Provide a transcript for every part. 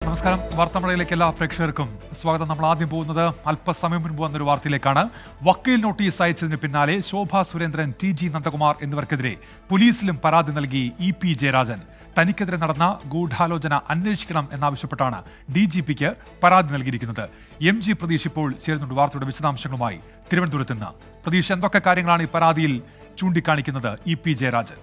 നമസ്കാരം വാർത്താമഴയിലേക്ക് എല്ലാ പ്രേക്ഷകർക്കും സ്വാഗതം നമ്മൾ ആദ്യം പോകുന്നത് അല്പസമയം മുൻപ് വന്നൊരു വാർത്തയിലേക്കാണ് വക്കീൽ നോട്ടീസ് അയച്ചതിന് പിന്നാലെ ശോഭാ സുരേന്ദ്രൻ ടി ജി നന്ദകുമാർ എന്നിവർക്കെതിരെ പോലീസിലും പരാതി നൽകി ഇ പി ജയരാജൻ തനിക്കെതിരെ നടന്ന ഗൂഢാലോചന അന്വേഷിക്കണം എന്നാവശ്യപ്പെട്ടാണ് ഡി ജി പിക്ക് പരാതി നൽകിയിരിക്കുന്നത് എം ജി പ്രതീഷ് ഇപ്പോൾ ചേരുന്നുണ്ട് വാർത്തയുടെ വിശദാംശങ്ങളുമായി തിരുവനന്തപുരത്ത് നിന്ന് പ്രതീഷ് എന്തൊക്കെ കാര്യങ്ങളാണ് ഈ പരാതിയിൽ ചൂണ്ടിക്കാണിക്കുന്നത് ഇ പി ജയരാജൻ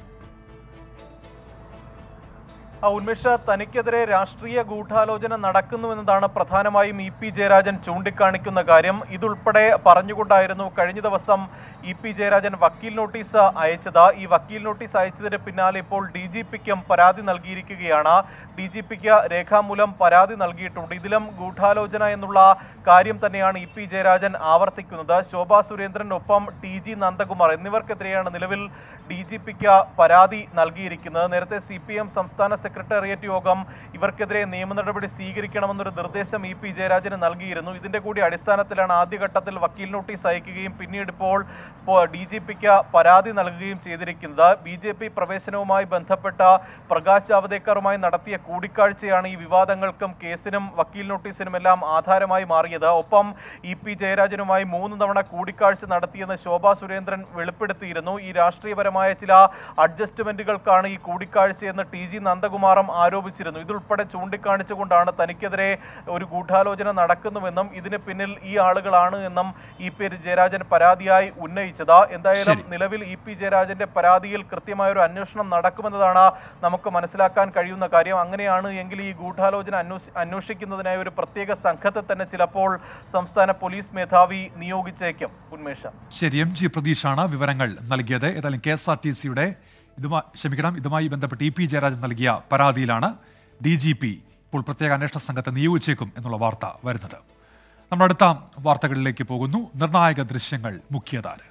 ആ ഉന്മേഷ തനിക്കെതിരെ രാഷ്ട്രീയ ഗൂഢാലോചന നടക്കുന്നുവെന്നതാണ് പ്രധാനമായും ഇ പി ജയരാജൻ ചൂണ്ടിക്കാണിക്കുന്ന കാര്യം ഇതുൾപ്പെടെ പറഞ്ഞുകൊണ്ടായിരുന്നു കഴിഞ്ഞ ദിവസം ഇ പി ജയരാജൻ വക്കീൽ നോട്ടീസ് അയച്ചത് ഈ വക്കീൽ നോട്ടീസ് അയച്ചതിന് പിന്നാലെ ഇപ്പോൾ ഡി ജി പിക്കും പരാതി നൽകിയിരിക്കുകയാണ് ഡി ജി പിക്ക് രേഖാമൂലം പരാതി നൽകിയിട്ടുണ്ട് ഇതിലും ഗൂഢാലോചന എന്നുള്ള കാര്യം തന്നെയാണ് ഇ പി ജയരാജൻ ആവർത്തിക്കുന്നത് ശോഭാ സുരേന്ദ്രനൊപ്പം ടി ജി നന്ദകുമാർ എന്നിവർക്കെതിരെയാണ് നിലവിൽ ഡി ജി പിക്ക് പരാതി നൽകിയിരിക്കുന്നത് നേരത്തെ സി പി എം സംസ്ഥാന സെക്രട്ടേറിയറ്റ് യോഗം ഇവർക്കെതിരെ നിയമ നടപടി സ്വീകരിക്കണമെന്നൊരു നിർദ്ദേശം ഇ പി ജയരാജന് നൽകിയിരുന്നു ഇതിന്റെ കൂടി അടിസ്ഥാനത്തിലാണ് ആദ്യഘട്ടത്തിൽ വക്കീൽ നോട്ടീസ് അയക്കുകയും പിന്നീട് ഇപ്പോൾ ഡി ജി പിക്ക് പരാതി നൽകുകയും ചെയ്തിരിക്കുന്നത് ബി ജെ പി പ്രവേശനവുമായി ബന്ധപ്പെട്ട പ്രകാശ് ജാവദേക്കറുമായി നടത്തിയ കൂടിക്കാഴ്ചയാണ് ഈ വിവാദങ്ങൾക്കും കേസിനും വക്കീൽ നോട്ടീസിനുമെല്ലാം ആധാരമായി മാറിയത് ഒപ്പം ഇ പി ജയരാജനുമായി മൂന്ന് തവണ കൂടിക്കാഴ്ച നടത്തിയെന്ന് ശോഭാ സുരേന്ദ്രൻ വെളിപ്പെടുത്തിയിരുന്നു ഈ രാഷ്ട്രീയപരമായ ചില അഡ്ജസ്റ്റ്മെന്റുകൾക്കാണ് ഈ കൂടിക്കാഴ്ചയെന്ന് ടി ജി നന്ദകുമാറും ആരോപിച്ചിരുന്നു ഇതുൾപ്പെടെ ചൂണ്ടിക്കാണിച്ചുകൊണ്ടാണ് തനിക്കെതിരെ ഒരു ഗൂഢാലോചന നടക്കുന്നുവെന്നും ഇതിന് പിന്നിൽ ഈ ആളുകളാണ് എന്നും ഇ പി ജയരാജൻ പരാതിയായി ഉന്നയിച്ചത് എന്തായാലും ശരി. നിലവിൽ ഇ പി ജയരാജന്റെ പരാതിയിൽ കൃത്യമായ ഒരു അന്വേഷണം നടക്കുമെന്നതാണ് നമുക്ക് മനസ്സിലാക്കാൻ കഴിയുന്ന കാര്യം അങ്ങനെയാണ് എങ്കിൽ ഈ ഗൂഢാലോചന അന്വേഷി- അന്വേഷിക്കുന്നതിനായി ഒരു പ്രത്യേക സംഘത്തെ തന്നെ ചിലപ്പോൾ സംസ്ഥാന പോലീസ് മേധാവി നിയോഗിച്ചേക്കും ഉന്മേഷ ശരി എം ജി പ്രതീഷാണ് വിവരങ്ങൾ നൽകിയത് ഏതായാലും കെ എസ് ആർ ടി സിയുടെ ഇതുമായി ക്ഷമിക്കണം ഇതുമായി ബന്ധപ്പെട്ട് ഇ പി ജയരാജൻ നൽകിയ പരാതിയിലാണ് ഡി ജി പി ഇപ്പോൾ പ്രത്യേക അന്വേഷണ സംഘത്തെ നിയോഗിച്ചേക്കും എന്നുള്ള വാർത്ത വരുന്നത് നമ്മൾ അടുത്ത വാർത്തകളിലേക്ക് പോകുന്നു നിർണായക ദൃശ്യങ്ങൾ മുഖ്യധാര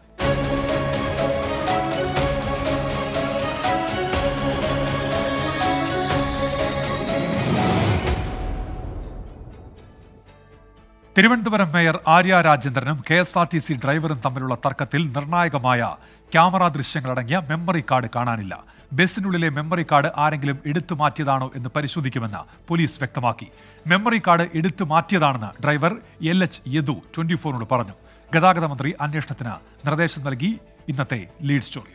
തിരുവനന്തപുരം മേയർ ആര്യ രാജേന്ദ്രനും K S R T C ഡ്രൈവറും തമ്മിലുള്ള തർക്കത്തിൽ നിർണായകമായ ക്യാമറ ദൃശ്യങ്ങളടങ്ങിയ മെമ്മറി കാർഡ് കാണാനില്ല ബസ്സിനുള്ളിലെ മെമ്മറി കാർഡ് ആരെങ്കിലും എടുത്തു മാറ്റിയതാണോ എന്ന് പരിശോധിക്കുമെന്ന് പോലീസ് വ്യക്തമാക്കി മെമ്മറി കാർഡ് എടുത്തു മാറ്റിയതാണെന്ന് driver L H Yadu twenty ഫോറിനോട് പറഞ്ഞു ഗതാഗത മന്ത്രി അന്വേഷണത്തിന് നിർദ്ദേശം നൽകി ഇന്നത്തെ ലീഡ് സ്റ്റോറിയിലേക്ക്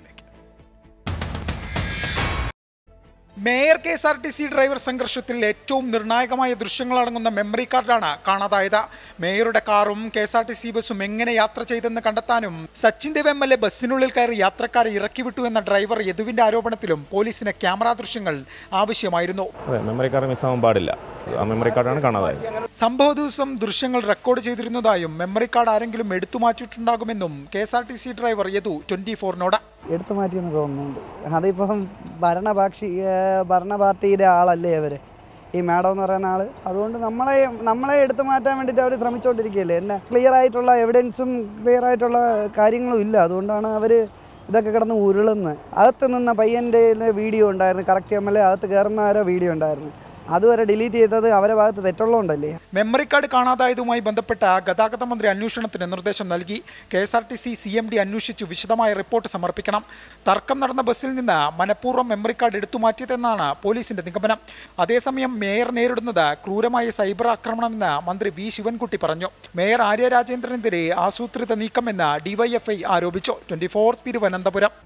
mayor K S R T C driver സംഘർഷത്തിൽ ഏറ്റവും നിർണായകമായ ദൃശ്യങ്ങളടങ്ങുന്ന മെമ്മറി കാർഡാണ് കാണാതായത് മേയറുടെ കാറും K S R T C ബസ്സും എങ്ങനെ യാത്ര ചെയ്തെന്ന് കണ്ടെത്താനും Sachin Dev M L A ബസ്സിനുള്ളിൽ കയറി യാത്രക്കാരെ ഇറക്കിവിട്ടു എന്ന ഡ്രൈവർ യദുവിന്റെ ആരോപണത്തിലും പോലീസിന് ക്യാമറ ദൃശ്യങ്ങൾ ആവശ്യമായിരുന്നു അതെ മെമ്മറി കാർഡ് മിസ്സാവാൻ പാടില്ല ആ മെമ്മറി കാർഡാണ് കാണാതായത് സംഭവ ദിവസം ദൃശ്യങ്ങൾ റെക്കോർഡ് ചെയ്തിരുന്നതായും മെമ്മറി കാർഡ് ആരെങ്കിലും എടുത്തു മാറ്റിയിട്ടുണ്ടാകുമെന്നും K S R T C driver Yadu twenty ഫോറിനോട് എടുത്തു മാറ്റിയെന്ന് തോന്നുന്നുണ്ട് അതിപ്പം ഭരണപാക്ഷി ഏഹ് ഭരണ പാർട്ടിയുടെ ആളല്ലേ അവർ ഈ മാഡം എന്ന് പറയുന്ന ആള് അതുകൊണ്ട് നമ്മളെ നമ്മളെ എടുത്തു മാറ്റാൻ വേണ്ടിയിട്ട് അവർ ശ്രമിച്ചുകൊണ്ടിരിക്കുകയല്ലേ എന്നെ ക്ലിയർ ആയിട്ടുള്ള എവിഡൻസും ക്ലിയർ ആയിട്ടുള്ള കാര്യങ്ങളും ഇല്ല അതുകൊണ്ടാണ് അവർ ഇതൊക്കെ കിടന്ന് ഉരുളുന്നത് അകത്ത് നിന്ന പയ്യൻ്റെ വീഡിയോ ഉണ്ടായിരുന്നു കറക്റ്റ് എം എൽ എ അകത്ത് കയറുന്ന ആരോ വീഡിയോ ഉണ്ടായിരുന്നു അതുവരെ ഡിലീറ്റ് ചെയ്തത് അവരെ ഭാഗത്ത് തെറ്റുള്ളതുകൊണ്ടല്ലേ മെമ്മറി കാർഡ് കാണാതായതുമായി ബന്ധപ്പെട്ട ഗതാഗത മന്ത്രി അന്വേഷണത്തിന് നിർദ്ദേശം നൽകി K S R T C C M D അന്വേഷിച്ചു വിശദമായ റിപ്പോർട്ട് സമർപ്പിക്കണം തർക്കം നടന്ന ബസ്സിൽ നിന്ന് മനഃപൂർവ്വം മെമ്മറി കാർഡ് എടുത്തു മാറ്റിയതെന്നാണ് പോലീസിന്റെ നിഗമനം അതേസമയം മേയർ നേരിടുന്നത് ക്രൂരമായ സൈബർ ആക്രമണമെന്ന് മന്ത്രി വി ശിവൻകുട്ടി പറഞ്ഞു മേയർ ആര്യ രാജേന്ദ്രനെതിരെ ആസൂത്രിത നീക്കമെന്ന് ഡിവൈഎഫ്ഐ ആരോപിച്ചു twenty four Thiruvananthapuram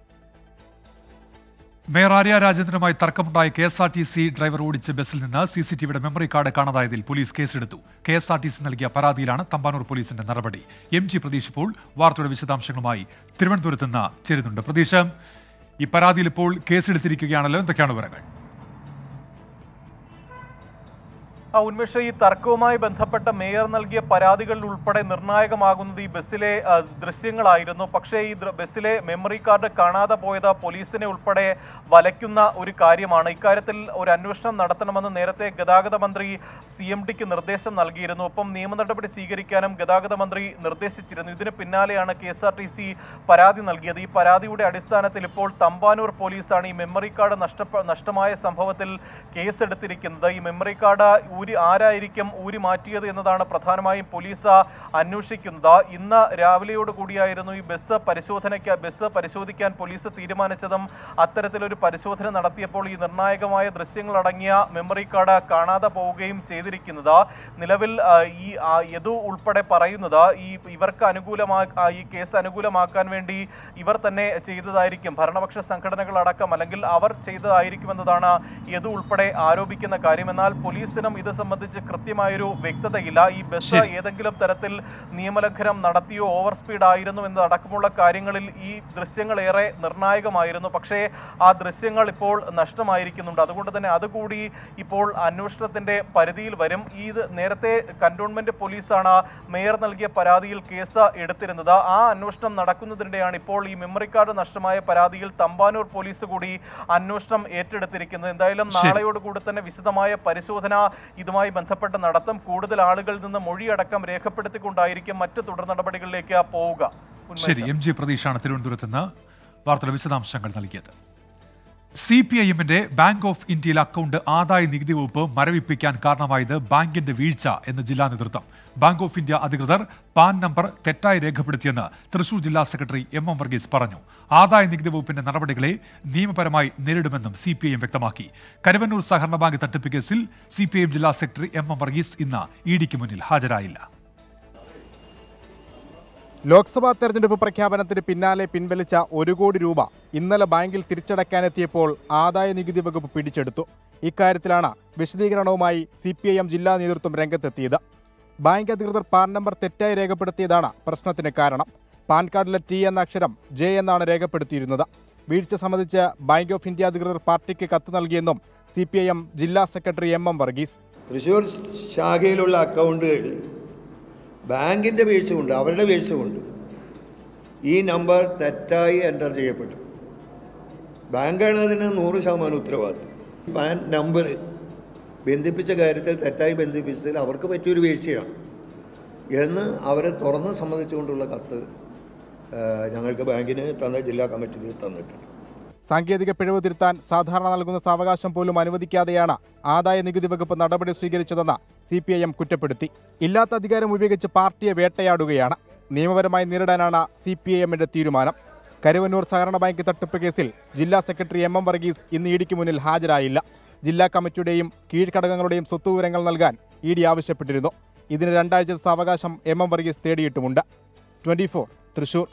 mayor Arya രാജേന്ദ്രനുമായി തർക്കമുണ്ടായ K S R T C driver ഓടിച്ച ബസ്സിൽ നിന്ന് സി സി ടിവിയുടെ മെമ്മറി കാർഡ് കാണാതായതിൽ പോലീസ് കേസെടുത്തു K S R T C നൽകിയ പരാതിയിലാണ് തമ്പാനൂർ പോലീസിന്റെ നടപടി എം ജി പ്രതീഷ് ഇപ്പോൾ വാർത്തയുടെ വിശദാംശങ്ങളുമായി തിരുവനന്തപുരത്ത് നിന്ന് ചേരുന്നുണ്ട് പ്രതീഷ് ഈ പരാതിയിൽ ഇപ്പോൾ കേസെടുത്തിരിക്കുകയാണല്ലോ എന്തൊക്കെയാണ് വിവരങ്ങൾ ആ ഉന്മേഷ ഈ തർക്കവുമായി ബന്ധപ്പെട്ട മേയർ നൽകിയ പരാതികളിൽ ഉൾപ്പെടെ നിർണായകമാകുന്നത് ഈ ബസ്സിലെ ആ, ദൃശ്യങ്ങളായിരുന്നു പക്ഷേ ഈ ദൃ- ബസ്സിലെ മെമ്മറി കാർഡ് കാണാതെ പോയത് പോലീസിനെ ഉൾപ്പെടെ വലയ്ക്കുന്ന ഒരു കാര്യമാണ് ഇക്കാര്യത്തിൽ ഒരു അന്വേഷണം നടത്തണമെന്ന് നേരത്തെ ഗതാഗത മന്ത്രി സി എം ഡിക്ക് നിർദ്ദേശം നൽകിയിരുന്നു ഒപ്പം നിയമ നടപടി സ്വീകരിക്കാനും ഗതാഗത മന്ത്രി നിർദ്ദേശിച്ചിരുന്നു ഇതിന് പിന്നാലെയാണ് K S R T C പരാതി നൽകിയത് ഈ പരാതിയുടെ അടിസ്ഥാനത്തിൽ ഇപ്പോൾ തമ്പാനൂർ പോലീസാണ് ഈ മെമ്മറി കാർഡ് നഷ്ടപ്പെ നഷ്ടമായ സംഭവത്തിൽ കേസെടുത്തിരിക്കുന്നത് ഈ മെമ്മറി കാർഡ് ഊരി ആരായിരിക്കും ഊരി മാറ്റിയത് എന്നതാണ് പ്രധാനമായും പോലീസ് അന്വേഷിക്കുന്നത് ഇന്ന് രാവിലെയോട് കൂടിയായിരുന്നു ഈ ബസ് പരിശോധനയ്ക്ക് ബസ് പരിശോധിക്കാൻ പോലീസ് തീരുമാനിച്ചതും അത്തരത്തിലൊരു പരിശോധന നടത്തിയപ്പോൾ ഈ നിർണായകമായ ദൃശ്യങ്ങൾ അടങ്ങിയ മെമ്മറി കാർഡ് കാണാതെ പോവുകയും ചെയ്തിരിക്കുന്നത് നിലവിൽ ആ, ഈ ആ, യദു ഉൾപ്പെടെ പറയുന്നത് ഈ ഇവർക്ക് അനുകൂലമാ ആ, ഈ കേസ് അനുകൂലമാക്കാൻ വേണ്ടി ഇവർ തന്നെ ചെയ്തതായിരിക്കും ഭരണപക്ഷ സംഘടനകൾ അടക്കം അല്ലെങ്കിൽ അവർ ചെയ്തതായിരിക്കുമെന്നതാണ് യദു ഉൾപ്പെടെ ആരോപിക്കുന്ന കാര്യം എന്നാൽ പോലീസിനും ഇത് സംബന്ധിച്ച് കൃത്യമായൊരു വ്യക്തതയില്ല ഈ ബസ് ശരി. ഏതെങ്കിലും തരത്തിൽ നിയമലംഘനം നടത്തിയോ ഓവർ സ്പീഡ് ആയിരുന്നു എന്നതടക്കമുള്ള കാര്യങ്ങളിൽ ഈ ദൃശ്യങ്ങൾ ഏറെ നിർണായകമായിരുന്നു പക്ഷേ ആ ദൃശ്യങ്ങൾ ഇപ്പോൾ നഷ്ടമായിരിക്കുന്നുണ്ട് അതുകൊണ്ട് തന്നെ അതുകൂടി ഇപ്പോൾ അന്വേഷണത്തിന്റെ പരിധിയിൽ വരും ഈ ഇത് നേരത്തെ കന്റോൺമെന്റ് പോലീസാണ് മേയർ നൽകിയ പരാതിയിൽ കേസ് എടുത്തിരുന്നത് ആ അന്വേഷണം നടക്കുന്നതിനിടെയാണ് ഇപ്പോൾ ഈ മെമ്മറി കാർഡ് നഷ്ടമായ പരാതിയിൽ തമ്പാനൂർ പോലീസ് കൂടി അന്വേഷണം ഏറ്റെടുത്തിരിക്കുന്നത് എന്തായാലും ശരി. നാളെയോടുകൂടി തന്നെ വിശദമായ പരിശോധന ഇതുമായി ബന്ധപ്പെട്ട് നടത്തും കൂടുതൽ ആളുകളിൽ നിന്ന് മൊഴിയടക്കം രേഖപ്പെടുത്തിക്കൊണ്ടായിരിക്കും മറ്റ് തുടർ നടപടികളിലേക്ക് പോവുക ഉന്മേഷ്. ശരി എം ജി പ്രതീഷാണ് തിരുവനന്തപുരത്ത് നിന്ന് വാർത്തയുടെ വിശദാംശങ്ങൾ നൽകിയത് സി പി ഐ എമ്മിന്റെ ബാങ്ക് ഓഫ് ഇന്ത്യയിൽ അക്കൗണ്ട് ആദായ നികുതി വകുപ്പ് മരവിപ്പിക്കാൻ കാരണമായത് ബാങ്കിന്റെ വീഴ്ച എന്ന് ജില്ലാ നേതൃത്വം ബാങ്ക് ഓഫ് ഇന്ത്യ അധികൃതർ പാൻ നമ്പർ തെറ്റായി രേഖപ്പെടുത്തിയെന്ന് തൃശൂർ ജില്ലാ സെക്രട്ടറി എം എം വർഗീസ് പറഞ്ഞു ആദായ നികുതി വകുപ്പിന്റെ നടപടികളെ നിയമപരമായി നേരിടുമെന്നും സി പി ഐ എം വ്യക്തമാക്കി കരുവന്നൂർ സഹകരണ ബാങ്ക് തട്ടിപ്പ് കേസിൽ സി പി ഐ എം ജില്ലാ സെക്രട്ടറി എം എം വർഗീസ് ഇന്ന് ഇ ഡിക്ക് മുന്നിൽ ഹാജരായില്ല ലോക്സഭാ തെരഞ്ഞെടുപ്പ് പ്രഖ്യാപനത്തിന് പിന്നാലെ പിൻവലിച്ച ഒരു കോടി രൂപ ഇന്നലെ ബാങ്കിൽ തിരിച്ചടയ്ക്കാനെത്തിയപ്പോൾ ആദായ നികുതി വകുപ്പ് പിടിച്ചെടുത്തു ഇക്കാര്യത്തിലാണ് വിശദീകരണവുമായി സി പി ഐ എം ജില്ലാ നേതൃത്വം രംഗത്തെത്തിയത് ബാങ്ക് അധികൃതർ പാൻ നമ്പർ തെറ്റായി രേഖപ്പെടുത്തിയതാണ് പ്രശ്നത്തിന് കാരണം പാൻ കാർഡിലെ ടി എന്ന അക്ഷരം ജെ എന്നാണ് രേഖപ്പെടുത്തിയിരുന്നത് വീഴ്ച സംബന്ധിച്ച് ബാങ്ക് ഓഫ് ഇന്ത്യ അധികൃതർ പാർട്ടിക്ക് കത്ത് നൽകിയെന്നും സി പി ഐ എം ജില്ലാ secretary M M Varghese Thrissur ശാഖയിലുള്ള അക്കൗണ്ടുകൾ ബാങ്കിൻ്റെ വീഴ്ച കൊണ്ട് അവരുടെ വീഴ്ച കൊണ്ട് ഈ നമ്പർ തെറ്റായി എൻ്റർ ചെയ്യപ്പെട്ടു ബാങ്കാണ് അതിന് നൂറ് ശതമാനം ഉത്തരവാദിത്വം പാൻ നമ്പർ ബന്ധിപ്പിച്ച കാര്യത്തിൽ തെറ്റായി ബന്ധിപ്പിച്ചതിൽ അവർക്ക് പറ്റിയൊരു വീഴ്ചയാണ് എന്ന് അവരെ തുറന്ന് സമ്മതിച്ചുകൊണ്ടുള്ള കത്ത് ആ, ഞങ്ങൾക്ക് ബാങ്കിന് തന്ന ജില്ലാ കമ്മിറ്റിക്ക് തന്നിട്ടുണ്ട് സാങ്കേതിക പിഴവ് തിരുത്താൻ സാധാരണ നൽകുന്ന സാവകാശം പോലും അനുവദിക്കാതെയാണ് ആദായ നികുതി വകുപ്പ് നടപടി സ്വീകരിച്ചതെന്ന് സി പി ഐ എം കുറ്റപ്പെടുത്തി ഇല്ലാത്ത അധികാരം ഉപയോഗിച്ച് പാർട്ടിയെ വേട്ടയാടുകയാണ് നിയമപരമായി നേരിടാനാണ് സി പി ഐ എമ്മിന്റെ തീരുമാനം കരുവന്നൂർ സഹകരണ ബാങ്ക് തട്ടിപ്പ് കേസിൽ ജില്ലാ സെക്രട്ടറി എം എം വർഗീസ് ഇന്ന് ഇഡിക്ക് മുന്നിൽ ഹാജരായില്ല ജില്ലാ കമ്മിറ്റിയുടെയും കീഴ്ഘടകങ്ങളുടെയും സ്വത്തുവിവരങ്ങൾ നൽകാൻ ഇ ഡി ആവശ്യപ്പെട്ടിരുന്നു ഇതിന് രണ്ടാഴ്ചത്തെ സാവകാശം എം എം വർഗീസ് തേടിയിട്ടുമുണ്ട് ട്വന്റി തൃശൂർ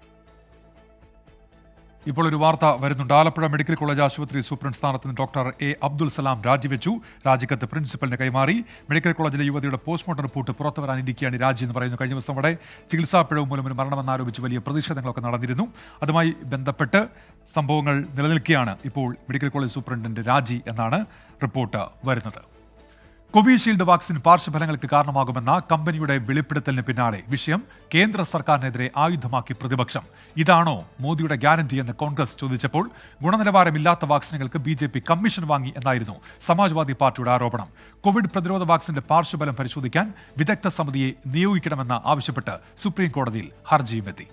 ഇപ്പോൾ ഒരു വാർത്ത വരുന്നുണ്ട് ആലപ്പുഴ മെഡിക്കൽ കോളേജ് ആശുപത്രി സൂപ്രണ്ട് സ്ഥാനത്ത് നിന്ന് ഡോക്ടർ എ അബ്ദുൽ സലാം രാജിവെച്ചു രാജിക്കത്ത് പ്രിൻസിപ്പലിന് കൈമാറി മെഡിക്കൽ കോളേജിലെ യുവതിയുടെ പോസ്റ്റ്മോർട്ടം റിപ്പോർട്ട് പുറത്തു വരാനിരിക്കുകയാണ് രാജി എന്ന് പറയുന്നു കഴിഞ്ഞ ദിവസം അവിടെ ചികിത്സാ പിഴവ് മൂലം ഒരു മരണമെന്നാരോപിച്ച് വലിയ പ്രതിഷേധങ്ങളൊക്കെ നടന്നിരുന്നു അതുമായി ബന്ധപ്പെട്ട് സംഭവങ്ങൾ നിലനിൽക്കുകയാണ് ഇപ്പോൾ മെഡിക്കൽ കോളേജ് സൂപ്രണ്ടിന്റെ രാജി എന്നാണ് റിപ്പോർട്ട് വരുന്നത് കോവിഷീൽഡ് വാക്സിൻ പാർശ്വഫലങ്ങൾക്ക് കാരണമാകുമെന്ന കമ്പനിയുടെ വെളിപ്പെടുത്തലിന് പിന്നാലെ വിഷയം കേന്ദ്ര സർക്കാരിനെതിരെ ആയുധമാക്കി പ്രതിപക്ഷം ഇതാണോ മോദിയുടെ ഗ്യാരണ്ടി എന്ന് കോൺഗ്രസ് ചോദിച്ചപ്പോൾ ഗുണനിലവാരമില്ലാത്ത വാക്സിനുകൾക്ക് ബി ജെ പി കമ്മീഷൻ വാങ്ങി എന്നായിരുന്നു സമാജ്വാദി പാർട്ടിയുടെ ആരോപണം കോവിഡ് പ്രതിരോധ വാക്സിന്റെ പാർശ്വഫലം പരിശോധിക്കാൻ വിദഗ്ധ സമിതിയെ നിയോഗിക്കണമെന്ന് ആവശ്യപ്പെട്ട് സുപ്രീം കോടതിയിൽ ഹർജിയുമെത്തി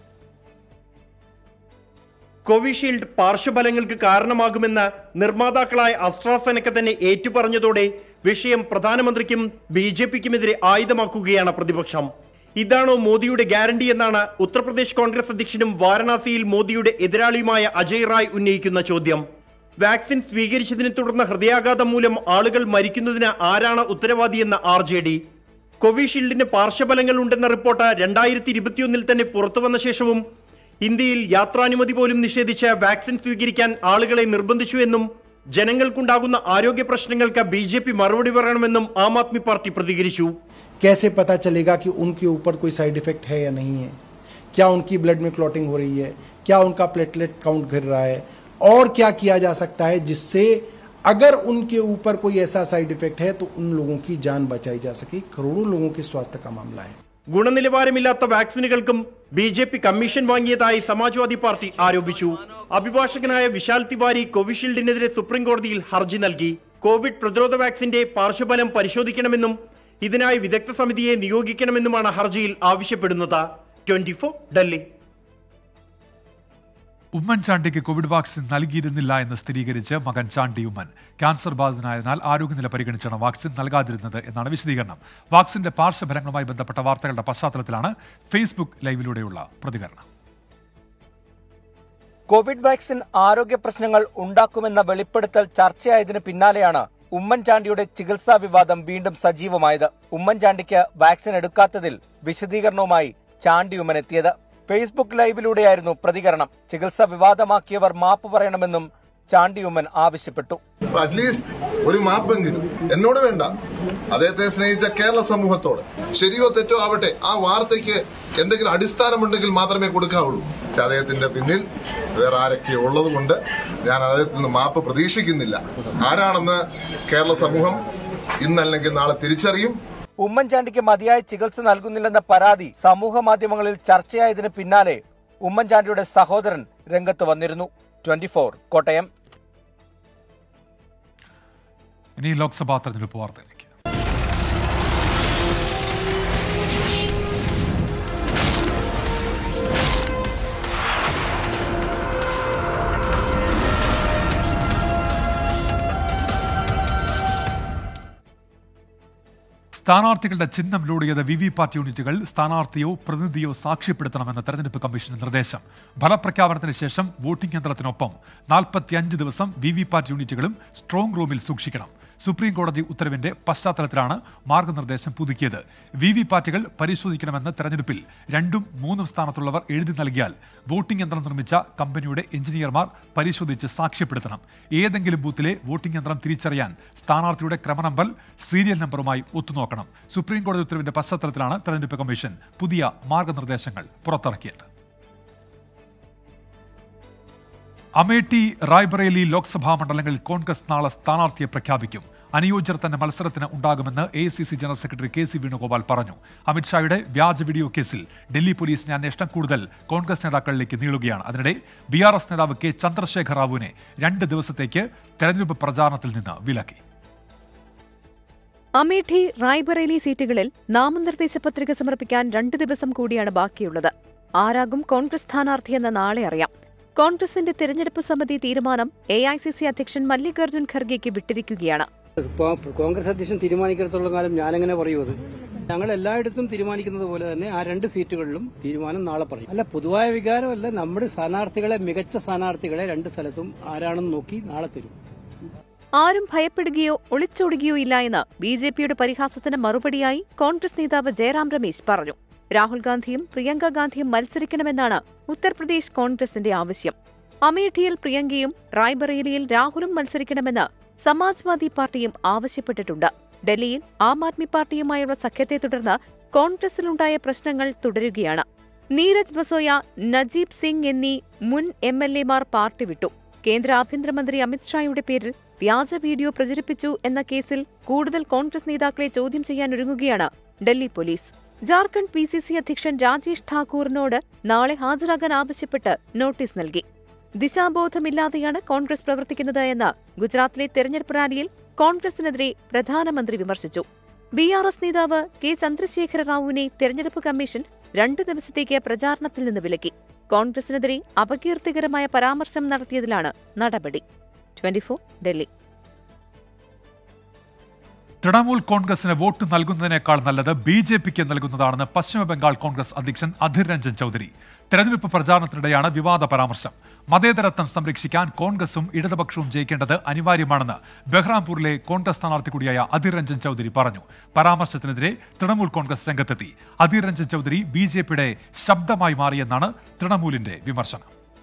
കോവിഷീൽഡ് പാർശ്വഫലങ്ങൾക്ക് കാരണമാകുമെന്ന് നിർമ്മാതാക്കളായ അസ്ട്രാസെനക്ക തന്നെ ഏറ്റുപറഞ്ഞതോടെ വിഷയം പ്രധാനമന്ത്രിക്കും ബി ജെ പിക്കുമെതിരെ ആയുധമാക്കുകയാണ് പ്രതിപക്ഷം ഇതാണോ മോദിയുടെ ഗ്യാരണ്ടി എന്നാണ് ഉത്തർപ്രദേശ് കോൺഗ്രസ് അധ്യക്ഷനും വാരണാസിയിൽ മോദിയുടെ എതിരാളിയുമായ അജയ് റായ് ഉന്നയിക്കുന്ന ചോദ്യം വാക്സിൻ സ്വീകരിച്ചതിനെ തുടർന്ന് ഹൃദയാഘാതം മൂലം ആളുകൾ മരിക്കുന്നതിന് ആരാണ് ഉത്തരവാദിയെന്ന ആർ ജെ ഡി കോവിഷീൽഡിന് പാർശ്വഫലങ്ങൾ ഉണ്ടെന്ന റിപ്പോർട്ട് രണ്ടായിരത്തി ഇരുപത്തിയൊന്നിൽ തന്നെ പുറത്തുവന്ന ശേഷവും ഇന്ത്യയിൽ യാത്രാനുമതി പോലും നിഷേധിച്ച് വാക്സിൻ സ്വീകരിക്കാൻ ആളുകളെ നിർബന്ധിച്ചു എന്നും ജനങ്ങൾക്കുണ്ടാകുന്ന ആരോഗ്യ പ്രശ്നങ്ങൾക്ക് ബി ജെ പി മറുപടി പറയണമെന്നും ആം ആദ്മി പാർട്ടി പ്രതികരിച്ചു कैसे पता चलेगा कि उनके ऊपर कोई साइड इफेक्ट है या नहीं है क्या उनकी ब्लड में क्लॉटिंग हो रही है क्या उनका प्लेटलेट काउंट गिर रहा है और क्या किया जा सकता है जिससे अगर उनके ऊपर कोई ऐसा साइड इफेक्ट है तो उन लोगों की जान बचाई जा सके करोड़ों लोगों के स्वास्थ्य का मामला है ഗുണനിലവാരമില്ലാത്ത വാക്സിനുകൾക്കും ബി ജെ പി കമ്മീഷൻ വാങ്ങിയതായി സമാജ്വാദി പാർട്ടി ആരോപിച്ചു അഭിഭാഷകനായ വിശാൽ തിവാരി കോവിഷീൽഡിനെതിരെ സുപ്രീം കോടതിയിൽ ഹർജി നൽകി കോവിഡ് പ്രതിരോധ വാക്സിന്റെ പാർശ്വഫലം പരിശോധിക്കണമെന്നും ഇതിനായി വിദഗ്ധ സമിതിയെ നിയോഗിക്കണമെന്നുമാണ് ഹർജിയിൽ ആവശ്യപ്പെടുന്നത് ട്വന്റി ഡൽഹി ഉമ്മൻചാണ്ടിക്ക് കോവിഡ് വാക്സിൻ നൽകിയിരുന്നില്ല എന്ന് സ്ഥിരീകരിച്ച് മകൻ ചാണ്ടി ഉമ്മൻ ക്യാൻസർ ബാധിതനായതിനാൽ ആരോഗ്യനില പരിഗണിച്ചാണ് വാക്സിൻ നൽകാതിരുന്നത് എന്നാണ് വിശദീകരണം വാക്സിന്റെ പാർശ്വഫലങ്ങളുമായി ബന്ധപ്പെട്ട വാർത്തകളുടെ പശ്ചാത്തലത്തിലാണ് ഫേസ്ബുക്ക് ലൈവിലൂടെയുള്ള പ്രതികരണം കോവിഡ് വാക്സിൻ ആരോഗ്യ പ്രശ്നങ്ങൾ ഉണ്ടാക്കുമെന്ന വെളിപ്പെടുത്തൽ ചർച്ചയായതിനു പിന്നാലെയാണ് ഉമ്മൻചാണ്ടിയുടെ ചികിത്സാ വിവാദം വീണ്ടും സജീവമായത് ഉമ്മൻചാണ്ടിക്ക് വാക്സിൻ എടുക്കാത്തതിൽ വിശദീകരണവുമായി ചാണ്ടി ഉമ്മൻ എത്തിയത് ഫേസ്ബുക്ക് ലൈവിലൂടെയായിരുന്നു പ്രതികരണം ചികിത്സ വിവാദമാക്കിയവർ മാപ്പ് പറയണമെന്നും ചാണ്ടി ഉമ്മൻ ആവശ്യപ്പെട്ടു അറ്റ്ലീസ്റ്റ് ഒരു മാപ്പെങ്കിലും എന്നോട് വേണ്ട അദ്ദേഹത്തെ സ്നേഹിച്ച കേരള സമൂഹത്തോട് ശരിയോ തെറ്റോ ആവട്ടെ ആ വാർത്തയ്ക്ക് എന്തെങ്കിലും അടിസ്ഥാനമുണ്ടെങ്കിൽ മാത്രമേ കൊടുക്കാവുള്ളൂ പക്ഷെ അദ്ദേഹത്തിന്റെ പിന്നിൽ വേറെ ആരൊക്കെ ഉള്ളതുകൊണ്ട് ഞാൻ അദ്ദേഹത്തിൽ നിന്ന് മാപ്പ് പ്രതീക്ഷിക്കുന്നില്ല ആരാണെന്ന് കേരള സമൂഹം ഇന്നല്ലെങ്കിൽ നാളെ തിരിച്ചറിയും ഉമ്മൻചാണ്ടിക്ക് മതിയായ ചികിത്സ നൽകുന്നില്ലെന്ന പരാതി സമൂഹ മാധ്യമങ്ങളിൽ ചർച്ചയായതിന് പിന്നാലെ ഉമ്മൻചാണ്ടിയുടെ സഹോദരൻ രംഗത്ത് വന്നിരുന്നു ട്വന്റി കോട്ടയം ഇനി ലോക്സഭാ തെരഞ്ഞെടുപ്പ് വാർത്തയിലേക്ക് സ്ഥാനാർത്ഥികളുടെ ചിഹ്നം ലോഡ് ചെയ്ത വി വി പാറ്റ് യൂണിറ്റുകൾ സ്ഥാനാർത്ഥിയോ പ്രതിനിധിയോ സാക്ഷ്യപ്പെടുത്തണമെന്ന തെരഞ്ഞെടുപ്പ് കമ്മീഷന്റെ നിർദ്ദേശം ഫലപ്രഖ്യാപനത്തിന് ശേഷം വോട്ടിംഗ് യന്ത്രത്തിനൊപ്പം നാൽപ്പത്തിയഞ്ച് ദിവസം വി വി പാറ്റ് യൂണിറ്റുകളും സ്ട്രോങ് റൂമിൽ സൂക്ഷിക്കണം സുപ്രീം കോടതി ഉത്തരവിന്റെ പശ്ചാത്തലത്തിലാണ് മാർഗനിർദ്ദേശം പുതുക്കിയത് വി വി പാറ്റുകൾ പരിശോധിക്കണമെന്ന് തെരഞ്ഞെടുപ്പിൽ രണ്ടും മൂന്നും സ്ഥാനത്തുള്ളവർ എഴുതി നൽകിയാൽ വോട്ടിംഗ് യന്ത്രം നിർമ്മിച്ച കമ്പനിയുടെ എഞ്ചിനീയർമാർ പരിശോധിച്ച് സാക്ഷ്യപ്പെടുത്തണം ഏതെങ്കിലും ബൂത്തിലെ വോട്ടിംഗ് യന്ത്രം തിരിച്ചറിയാൻ സ്ഥാനാർത്ഥിയുടെ ക്രമനമ്പർ സീരിയൽ നമ്പറുമായി ഒത്തുനോക്കണം സുപ്രീം കോടതി ഉത്തരവിന്റെ പശ്ചാത്തലത്തിലാണ് തെരഞ്ഞെടുപ്പ് കമ്മീഷൻ പുതിയ മാർഗനിർദ്ദേശങ്ങൾ പുറത്തിറക്കിയത് അമേഠി റായ്ബറേലി ലോക്സഭാ മണ്ഡലങ്ങളിൽ കോൺഗ്രസ് നാളെ സ്ഥാനാർത്ഥിയെ പ്രഖ്യാപിക്കും അനുയോജ്യർ തന്നെ മത്സരത്തിന് ഉണ്ടാകുമെന്ന് A C C general secretary K C Venugopal പറഞ്ഞു അമിത്ഷായുടെ വ്യാജ വീഡിയോ കേസിൽ ഡൽഹി പോലീസിന്റെ അന്വേഷണം കൂടുതൽ കോൺഗ്രസ് നേതാക്കളിലേക്ക് നീളുകയാണ് അതിനിടെ ബി ആർ എസ് നേതാവ് കെ ചന്ദ്രശേഖർ റാവുവിനെ രണ്ട് ദിവസത്തേക്ക് തെരഞ്ഞെടുപ്പ് പ്രചാരണത്തിൽ നിന്ന് വിലക്കി അമേഠി റായ്ബറേലി സീറ്റുകളിൽ നാമനിർദ്ദേശ പത്രിക സമർപ്പിക്കാൻ രണ്ട് ദിവസം കൂടിയാണ് ബാക്കിയുള്ളത് ആരാകും കോൺഗ്രസ് സ്ഥാനാർത്ഥിയെന്ന് നാളെ അറിയാം കോൺഗ്രസിന്റെ തിരഞ്ഞെടുപ്പ് സമിതി തീരുമാനം എ ഐ സി സി അധ്യക്ഷൻ മല്ലികാർജ്ജുൻ ഖർഗെക്ക് വിട്ടിരിക്കുകയാണ് ഇപ്പോൾ കോൺഗ്രസ് അധ്യക്ഷൻ തീരുമാനിക്കത്തോളം കാലം ഞാനെങ്ങനെ പറയൂ അത് ഞങ്ങൾ എല്ലായിടത്തും തീരുമാനിക്കുന്നത് പോലെ തന്നെ ആ രണ്ട് സീറ്റുകളിലും തീരുമാനം നാളെ പറയും അല്ല പൊതുവായ വികാരമല്ല നമ്മുടെ സ്ഥാനാർത്ഥികളെ മികച്ച സ്ഥാനാർത്ഥികളെ രണ്ട് സ്ഥലത്തും ആരാണെന്ന് നോക്കി നാളെ തരും ആരും ഭയപ്പെടുകയോ ഒളിച്ചോടുകയോ ഇല്ല എന്ന് ബി ജെ പിയുടെ പരിഹാസത്തിന് മറുപടിയായി കോൺഗ്രസ് നേതാവ് ജയറാം രമേശ് പറഞ്ഞു രാഹുൽ ഗാന്ധിയും പ്രിയങ്ക ഗാന്ധിയും മത്സരിക്കണമെന്നാണ് ഉത്തർപ്രദേശ് കോൺഗ്രസിന്റെ ആവശ്യം അമേഠിയിൽ പ്രിയങ്കയും റായ്ബറേലിയിൽ രാഹുലും മത്സരിക്കണമെന്ന് സമാജ്വാദി പാർട്ടിയും ആവശ്യപ്പെട്ടിട്ടുണ്ട് ഡൽഹിയിൽ ആം ആദ്മി പാർട്ടിയുമായുള്ള സഖ്യത്തെ തുടർന്ന് കോൺഗ്രസിലുണ്ടായ പ്രശ്നങ്ങൾ തുടരുകയാണ് നീരജ് ബസോയ നജീബ് സിംഗ് എന്നീ മുൻ എം എൽ എമാർ പാർട്ടി വിട്ടു കേന്ദ്ര ആഭ്യന്തരമന്ത്രി അമിത്ഷായുടെ പേരിൽ വ്യാജ വീഡിയോ പ്രചരിപ്പിച്ചു എന്ന കേസിൽ കൂടുതൽ കോൺഗ്രസ് നേതാക്കളെ ചോദ്യം ചെയ്യാനൊരുങ്ങുകയാണ് Delhi police Jharkhand P C C അധ്യക്ഷൻ രാജേഷ് ഠാക്കൂറിനോട് നാളെ ഹാജരാകാൻ ആവശ്യപ്പെട്ട് നോട്ടീസ് നൽകി ദിശാബോധമില്ലാതെയാണ് കോൺഗ്രസ് പ്രവർത്തിക്കുന്നത് എന്ന് ഗുജറാത്തിലെ തെരഞ്ഞെടുപ്പ് റാലിയിൽ കോൺഗ്രസിനെതിരെ പ്രധാനമന്ത്രി വിമർശിച്ചു ബി ആർ എസ് നേതാവ് കെ ചന്ദ്രശേഖര റാവുവിനെ തെരഞ്ഞെടുപ്പ് കമ്മീഷൻ രണ്ട് ദിവസത്തേക്ക് പ്രചാരണത്തിൽ നിന്ന് വിലക്കി കോൺഗ്രസിനെതിരെ അപകീർത്തികരമായ പരാമർശം നടത്തിയതിലാണ് നടപടി ട്വന്റിഫോർ ഡൽഹി തൃണമൂൽ കോൺഗ്രസിന് വോട്ട് നൽകുന്നതിനേക്കാൾ നല്ലത് ബി ജെ പിക്ക് നൽകുന്നതാണെന്ന് പശ്ചിമബംഗാൾ കോൺഗ്രസ് അധ്യക്ഷൻ അധിർ രഞ്ജൻ ചൌധരി തെരഞ്ഞെടുപ്പ് പ്രചാരണത്തിനിടെയാണ് വിവാദ പരാമർശം മതേതരത്വം സംരക്ഷിക്കാൻ കോൺഗ്രസും ഇടതുപക്ഷവും ജയിക്കേണ്ടത് അനിവാര്യമാണെന്ന് ബഹ്റാംപൂരിലെ കോൺഗ്രസ് സ്ഥാനാർത്ഥി കൂടിയായ അധിർ രഞ്ജൻ ചൌധരി പറഞ്ഞു പരാമർശത്തിനെതിരെ തൃണമൂൽ കോൺഗ്രസ് രംഗത്തെത്തി അധിർ രഞ്ജൻ ചൌധരി ബി ജെ പിയുടെ ശബ്ദമായി മാറിയെന്നാണ് തൃണമൂലിന്റെ വിമർശനം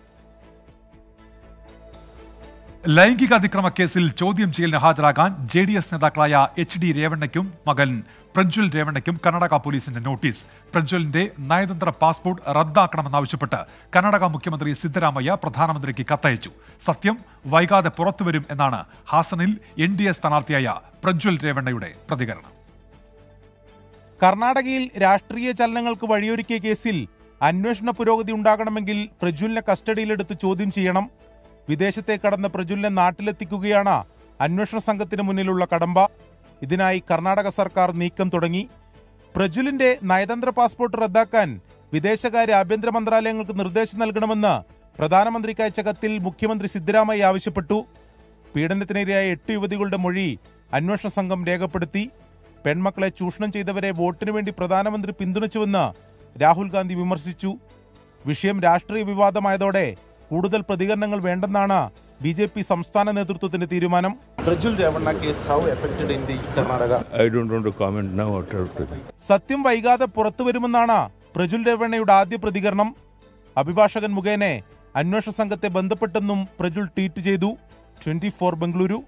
ലൈംഗിക അതിക്രമ കേസിൽ ചോദ്യം ചെയ്യലിന് ഹാജരാകാൻ ജെ ഡി എസ് നേതാക്കളായ എച്ച് ഡി രേവണ്ണയ്ക്കും മകൻ പ്രജ്വൽ രേവണ്ണയ്ക്കും കർണാടക പോലീസിന്റെ നോട്ടീസ് പ്രജ്വലിന്റെ നയതന്ത്ര പാസ്പോർട്ട് റദ്ദാക്കണമെന്നാവശ്യപ്പെട്ട് കർണാടക മുഖ്യമന്ത്രി സിദ്ധരാമയ്യ പ്രധാനമന്ത്രിക്ക് കത്തയച്ചു സത്യം വൈകാതെ പുറത്തുവരും എന്നാണ് ഹാസനിൽ എൻ ഡി എ സ്ഥാനാർത്ഥിയായ പ്രജ്വൽ രേവണ്ണയുടെ പ്രതികരണം കർണാടകയിൽ രാഷ്ട്രീയ ചലനങ്ങൾക്ക് വഴിയൊരുക്കിയ കേസിൽ അന്വേഷണ പുരോഗതി ഉണ്ടാകണമെങ്കിൽ പ്രജ്വലിനെ കസ്റ്റഡിയിലെടുത്ത് ചോദ്യം ചെയ്യണം വിദേശത്തെ കടന്ന പ്രജ്വലിനെ നാട്ടിലെത്തിക്കുകയാണ് അന്വേഷണ സംഘത്തിന് മുന്നിലുള്ള കടമ്പ ഇതിനായി കർണാടക സർക്കാർ നീക്കം തുടങ്ങി പ്രജ്വലിന്റെ നയതന്ത്ര പാസ്പോർട്ട് റദ്ദാക്കാൻ വിദേശകാര്യ ആഭ്യന്തര മന്ത്രാലയങ്ങൾക്ക് നിർദ്ദേശം നൽകണമെന്ന് പ്രധാനമന്ത്രിക്ക് അയച്ച കത്തിൽ മുഖ്യമന്ത്രി സിദ്ധരാമയ്യ ആവശ്യപ്പെട്ടു പീഡനത്തിനിരയായ എട്ട് യുവതികളുടെ മൊഴി അന്വേഷണ സംഘം രേഖപ്പെടുത്തി പെൺമക്കളെ ചൂഷണം ചെയ്തവരെ വോട്ടിനു വേണ്ടി പ്രധാനമന്ത്രി പിന്തുണച്ചുവെന്ന് രാഹുൽ ഗാന്ധി വിമർശിച്ചു വിഷയം രാഷ്ട്രീയ വിവാദമായതോടെ കൂടുതൽ പ്രതികരണങ്ങൾ വേണ്ടെന്നാണ് ബി ജെ പി സംസ്ഥാന നേതൃത്വത്തിന്റെ തീരുമാനം Prajul Revanna case, how affected in the Karnataka? I don't want to comment now after everything. സത്യം വൈകാതെ പുറത്തുവരുമെന്നാണ് പ്രജുൽ രവണയുടെ ആദ്യ പ്രതികരണം അഭിഭാഷകൻ മുഖേന അന്വേഷണ സംഘത്തെ ബന്ധപ്പെട്ടെന്നും പ്രജുൽ ട്വീറ്റ് ചെയ്തു ട്വന്റി ഫോർ ബംഗളൂരു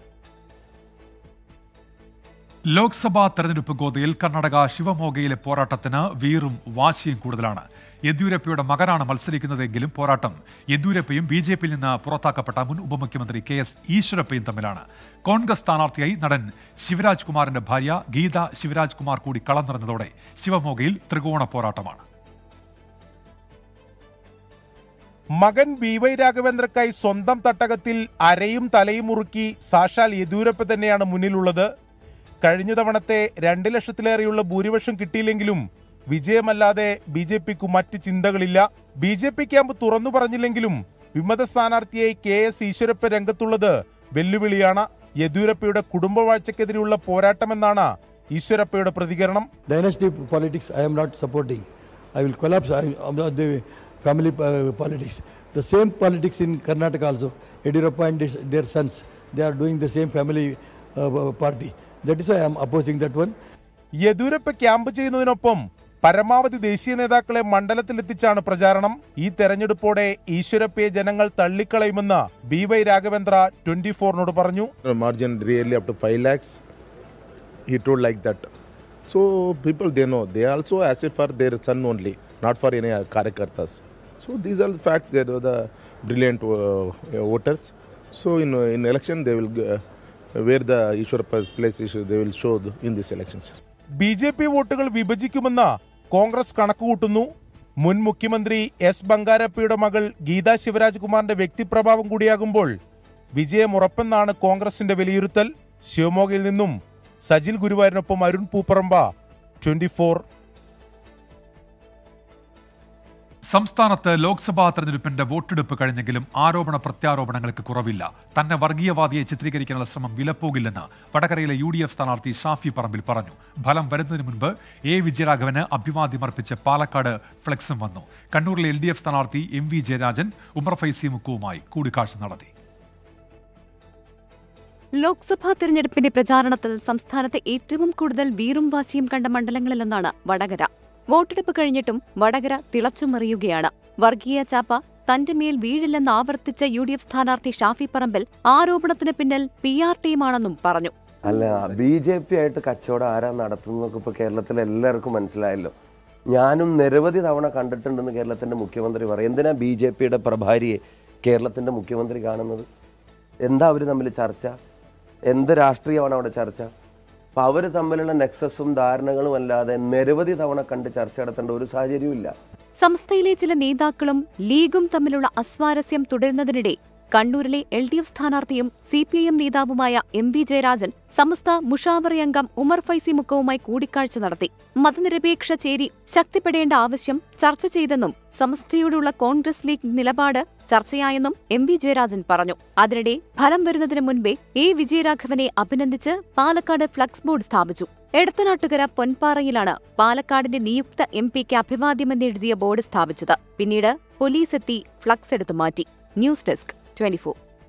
ലോക്സഭാ തെരഞ്ഞെടുപ്പ് ഗോതയിൽ കർണാടക ശിവമോഗയിലെ പോരാട്ടത്തിന് വീറും വാശിയും കൂടുതലാണ് യെദ്യൂരപ്പയുടെ മകനാണ് മത്സരിക്കുന്നതെങ്കിലും പോരാട്ടം യെദ്യൂരപ്പയും ബി ജെ പിയിൽ നിന്ന് പുറത്താക്കപ്പെട്ട മുൻ ഉപമുഖ്യമന്ത്രി കെ എസ് ഈശ്വരപ്പയും തമ്മിലാണ് കോൺഗ്രസ് സ്ഥാനാർത്ഥിയായി നടൻ ശിവരാജ് കുമാറിന്റെ ഭാര്യ ഗീത ശിവരാജ് കുമാർ കൂടി കളം നിറഞ്ഞതോടെ ശിവമോഗയിൽ ത്രികോണ പോരാട്ടമാണ് മകൻ ബി വൈ രാഘവേന്ദ്രക്കായി സ്വന്തം തട്ടകത്തിൽ അരയും തലയും മുറുക്കി സാക്ഷാൽ യെദ്യൂരപ്പ തന്നെയാണ് മുന്നിലുള്ളത് കഴിഞ്ഞ തവണത്തെ രണ്ട് ലക്ഷത്തിലേറെയുള്ള ഭൂരിപക്ഷം കിട്ടിയില്ലെങ്കിലും വിജയമല്ലാതെ ബി ജെ പിക്ക് മറ്റ് ചിന്തകളില്ല ബി ജെ പി ക്യാമ്പ് തുറന്നു പറഞ്ഞില്ലെങ്കിലും വിമത സ്ഥാനാർത്ഥിയായി കെ എസ് ഈശ്വരപ്പ രംഗത്തുള്ളത് വെല്ലുവിളിയാണ് യെദ്യൂരപ്പയുടെ കുടുംബവാഴ്ചക്കെതിരെയുള്ള പോരാട്ടമെന്നാണ് ഈശ്വരപ്പയുടെ പ്രതികരണം dynasty politics I am not supporting. I will collapse I, am not the family uh, politics. The same politics in Karnataka also. Yediyurappa and his, their sons, they are doing the same family uh, party. That is why I am opposing that one. Yeddyurappa camp ചെയ്യുന്നതിനൊപ്പം പരമാവധി ദേശീയ നേതാക്കളെ മണ്ഡലത്തിലെത്തിച്ചാണ് പ്രചാരണം ഈ തെരഞ്ഞെടുപ്പോടെ ഈശ്വരപ്പയെ ജനങ്ങൾ തള്ളിക്കളയുമെന്ന് ബി വൈ രാഘവേന്ദ്ര ട്വന്റി ഫോറിനോട് പറഞ്ഞു The margin really up to 5 lakhs. He told like that. So people they know they also ask it for their son only, not for any uh, Karyakartas. So these are the facts. They are the brilliant uh, voters. So in uh, in election they will uh, where the Ishwarapa's place is they will show the, in these elections. B J P വോട്ടുകൾ വിഭജിക്കുമെന്ന് കോൺഗ്രസ് കണക്കുകൂട്ടുന്നു മുൻ മുഖ്യമന്ത്രി S ബംഗാരപ്പയുടെ മകൾ ഗീതാ ശിവരാജ് കുമാറിന്റെ വ്യക്തിപ്രഭാവം കൂടിയാകുമ്പോൾ വിജയം ഉറപ്പെന്നാണ് കോൺഗ്രസിന്റെ വിലയിരുത്തൽ ശിവമോഗയിൽ നിന്നും സജിൽ ഗുരുവായൂരിനൊപ്പം അരുൺ പൂപ്പറമ്പ ട്വന്റി ഫോർ സംസ്ഥാനത്ത് ലോക്സഭാ തെരഞ്ഞെടുപ്പിന്റെ വോട്ടെടുപ്പ് കഴിഞ്ഞെങ്കിലും ആരോപണ പ്രത്യാരോപണങ്ങൾക്ക് കുറവില്ല തന്നെ വർഗീയവാദിയെ ചിത്രീകരിക്കാനുള്ള ശ്രമം വിലപ്പോകില്ലെന്ന് വടകരയിലെ യു ഡി എഫ് സ്ഥാനാർത്ഥി ഷാഫി പറമ്പിൽ പറഞ്ഞു ഫലം വരുന്നതിന് മുൻപ് എ വിജയരാഘവന് അഭിവാദ്യമർപ്പിച്ച് പാലക്കാട് ഫ്ലെക്സും വന്നു കണ്ണൂരിലെ എൽ ഡി എഫ് സ്ഥാനാർത്ഥി എം വി ജയരാജൻ ഉമർ ഫൈസി മുക്കുവുമായി കൂടിക്കാഴ്ച നടത്തി ലോക്സഭാ തെരഞ്ഞെടുപ്പിന്റെ പ്രചാരണത്തിൽ സംസ്ഥാനത്ത് ഏറ്റവും കൂടുതൽ വീറും വാശിയും കണ്ട മണ്ഡലങ്ങളിലൊന്നാണ് വടകര വോട്ടെടുപ്പ് കഴിഞ്ഞിട്ടും വടകര തിളച്ചുമറിയുകയാണ് വർഗീയ ചാപ്പ തന്റെ മേൽ വീഴില്ലെന്ന് ആവർത്തിച്ച യു ഡി എഫ് സ്ഥാനാർത്ഥി ഷാഫി പറമ്പിൽ ആരോപണത്തിന് പിന്നിൽ പി ആർ ടീമാണെന്നും പറഞ്ഞു അല്ല ബി ജെ പി ആയിട്ട് കച്ചവടം ആരാ നടത്തുന്നതൊക്കെ ഇപ്പൊ കേരളത്തിൽ എല്ലാവർക്കും മനസ്സിലായല്ലോ ഞാനും നിരവധി തവണ കണ്ടിട്ടുണ്ടെന്ന് കേരളത്തിന്റെ മുഖ്യമന്ത്രി പറയും എന്തിനാ ബി ജെ പിയുടെ പ്രഭാരിയെ കേരളത്തിന്റെ മുഖ്യമന്ത്രി കാണുന്നത് എന്താ അവർ തമ്മിൽ ചർച്ച എന്ത് രാഷ്ട്രീയമാണ് അവിടെ ചർച്ച അപ്പൊ അവർ തമ്മിലുള്ള നെക്സസും ധാരണകളും അല്ലാതെ നിരവധി തവണ കണ്ട് ചർച്ച നടത്തേണ്ട ഒരു സാഹചര്യവും ഇല്ല സംസ്ഥയിലെ ചില നേതാക്കളും ലീഗും തമ്മിലുള്ള അസ്വാരസ്യം തുടരുന്നതിനിടെ കണ്ണൂരിലെ എൽ ഡി എഫ് സ്ഥാനാർത്ഥിയും സി പി ഐ എം നേതാവുമായ എം വി ജയരാജൻ സമസ്ത മുഷാവറി അംഗം ഉമർ ഫൈസി മുക്കവുമായി കൂടിക്കാഴ്ച നടത്തി മതനിരപേക്ഷ ചേരി ശക്തിപ്പെടേണ്ട ആവശ്യം ചർച്ച ചെയ്തെന്നും സമസ്തയോടുള്ള കോൺഗ്രസ് ലീഗ് നിലപാട് ചർച്ചയായെന്നും എം വി ജയരാജൻ പറഞ്ഞു അതിനിടെ ഫലം വരുന്നതിന് മുൻപേ എ വിജയരാഘവനെ അഭിനന്ദിച്ച് പാലക്കാട് ഫ്ലക്സ് ബോർഡ് സ്ഥാപിച്ചു എടത്തനാട്ടുകര പൊൻപാറയിലാണ് പാലക്കാടിന്റെ നിയുക്ത എം പിക്ക് അഭിവാദ്യമെന്നെഴുതിയ ബോർഡ് സ്ഥാപിച്ചത് പിന്നീട് പോലീസ് എത്തി ഫ്ലക്സ് എടുത്തു മാറ്റി ന്യൂസ് ഡെസ്ക് ട്വന്റി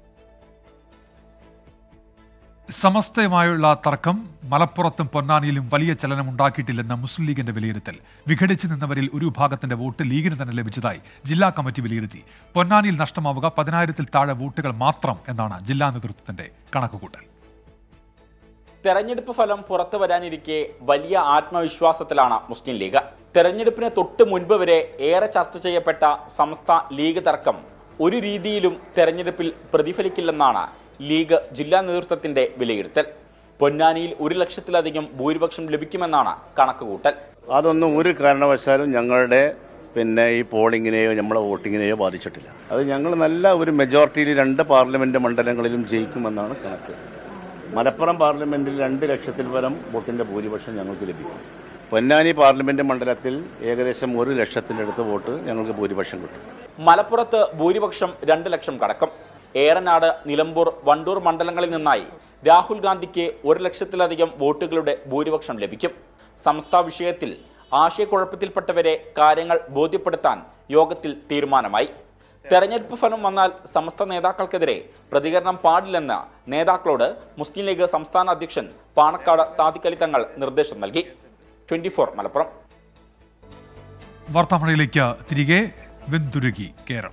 സമസ്തയുമായുള്ള തർക്കം മലപ്പുറത്തും പൊന്നാനിയിലും വലിയ ചലനം ഉണ്ടാക്കിയിട്ടില്ലെന്ന് മുസ്ലിം ലീഗിന്റെ വിലയിരുത്തൽ വിഘടിച്ചു നിന്നവരിൽ ഒരു വിഭാഗത്തിന്റെ വോട്ട് ലീഗിന് തന്നെ ലഭിച്ചതായി ജില്ലാ കമ്മിറ്റി വിലയിരുത്തി പൊന്നാനിയിൽ നഷ്ടമാവുക പതിനായിരത്തിൽ താഴെ വോട്ടുകൾ മാത്രം എന്നാണ് ജില്ലാ നേതൃത്വത്തിന്റെ കണക്കുകൂട്ടൽ തെരഞ്ഞെടുപ്പ് ഫലം പുറത്തു വരാനിരിക്കെ വലിയ ആത്മവിശ്വാസത്തിലാണ് മുസ്ലിം ലീഗ് തെരഞ്ഞെടുപ്പിന് തൊട്ട് മുൻപ് വരെ ഏറെ ചർച്ച ചെയ്യപ്പെട്ട സംസ്ഥ ലീഗ് തർക്കം ഒരു രീതിയിലും തെരഞ്ഞെടുപ്പിൽ പ്രതിഫലിക്കില്ലെന്നാണ് ലീഗ് ജില്ലാ നേതൃത്വത്തിന്റെ വിലയിരുത്തൽ പൊന്നാനിയിൽ ഒരു ലക്ഷത്തിലധികം ഭൂരിപക്ഷം ലഭിക്കുമെന്നാണ് കണക്കുകൂട്ടൽ അതൊന്നും ഒരു കാരണവശാലും ഞങ്ങളുടെ പിന്നെ ഈ പോളിങ്ങിനെയോ നമ്മളെ വോട്ടിങ്ങിനെയോ ബാധിച്ചിട്ടില്ല അത് ഞങ്ങൾ നല്ല ഒരു മെജോറിറ്റിയിൽ രണ്ട് പാർലമെന്റ് മണ്ഡലങ്ങളിലും ജയിക്കുമെന്നാണ് കണക്ക് മലപ്പുറം പാർലമെന്റിൽ രണ്ട് ലക്ഷത്തിൽ പരം വോട്ടിന്റെ ഭൂരിപക്ഷം ഞങ്ങൾക്ക് ലഭിക്കും പൊന്നാനി പാർലമെന്റ് മണ്ഡലത്തിൽ ഏകദേശം ഒരു ലക്ഷത്തിൻ്റെ അടുത്ത് വോട്ട് ഞങ്ങൾക്ക് ഭൂരിപക്ഷം കിട്ടും മലപ്പുറത്ത് ഭൂരിപക്ഷം രണ്ട് ലക്ഷം കടക്കും ഏറനാട് നിലമ്പൂർ വണ്ടൂർ മണ്ഡലങ്ങളിൽ നിന്നായി രാഹുൽ ഗാന്ധിക്ക് ഒരു ലക്ഷത്തിലധികം വോട്ടുകളുടെ ഭൂരിപക്ഷം ലഭിക്കും സംസ്ഥാന വിഷയത്തിൽ ആശയക്കുഴപ്പത്തിൽപ്പെട്ടവരെ കാര്യങ്ങൾ ബോധ്യപ്പെടുത്താൻ യോഗത്തിൽ തീരുമാനമായി തെരഞ്ഞെടുപ്പ് ഫലം വന്നാൽ സമസ്ത നേതാക്കൾക്കെതിരെ പ്രതികരണം പാടില്ലെന്ന് നേതാക്കളോട് മുസ്ലിം ലീഗ് സംസ്ഥാന അധ്യക്ഷൻ പാണക്കാട് സാദിഖലി തങ്ങൾ നിർദ്ദേശം നൽകി ട്വന്റി മലപ്പുറം വാർത്താമഴയിലേക്ക് തിരികെ വെന്തുരുകി കേരളം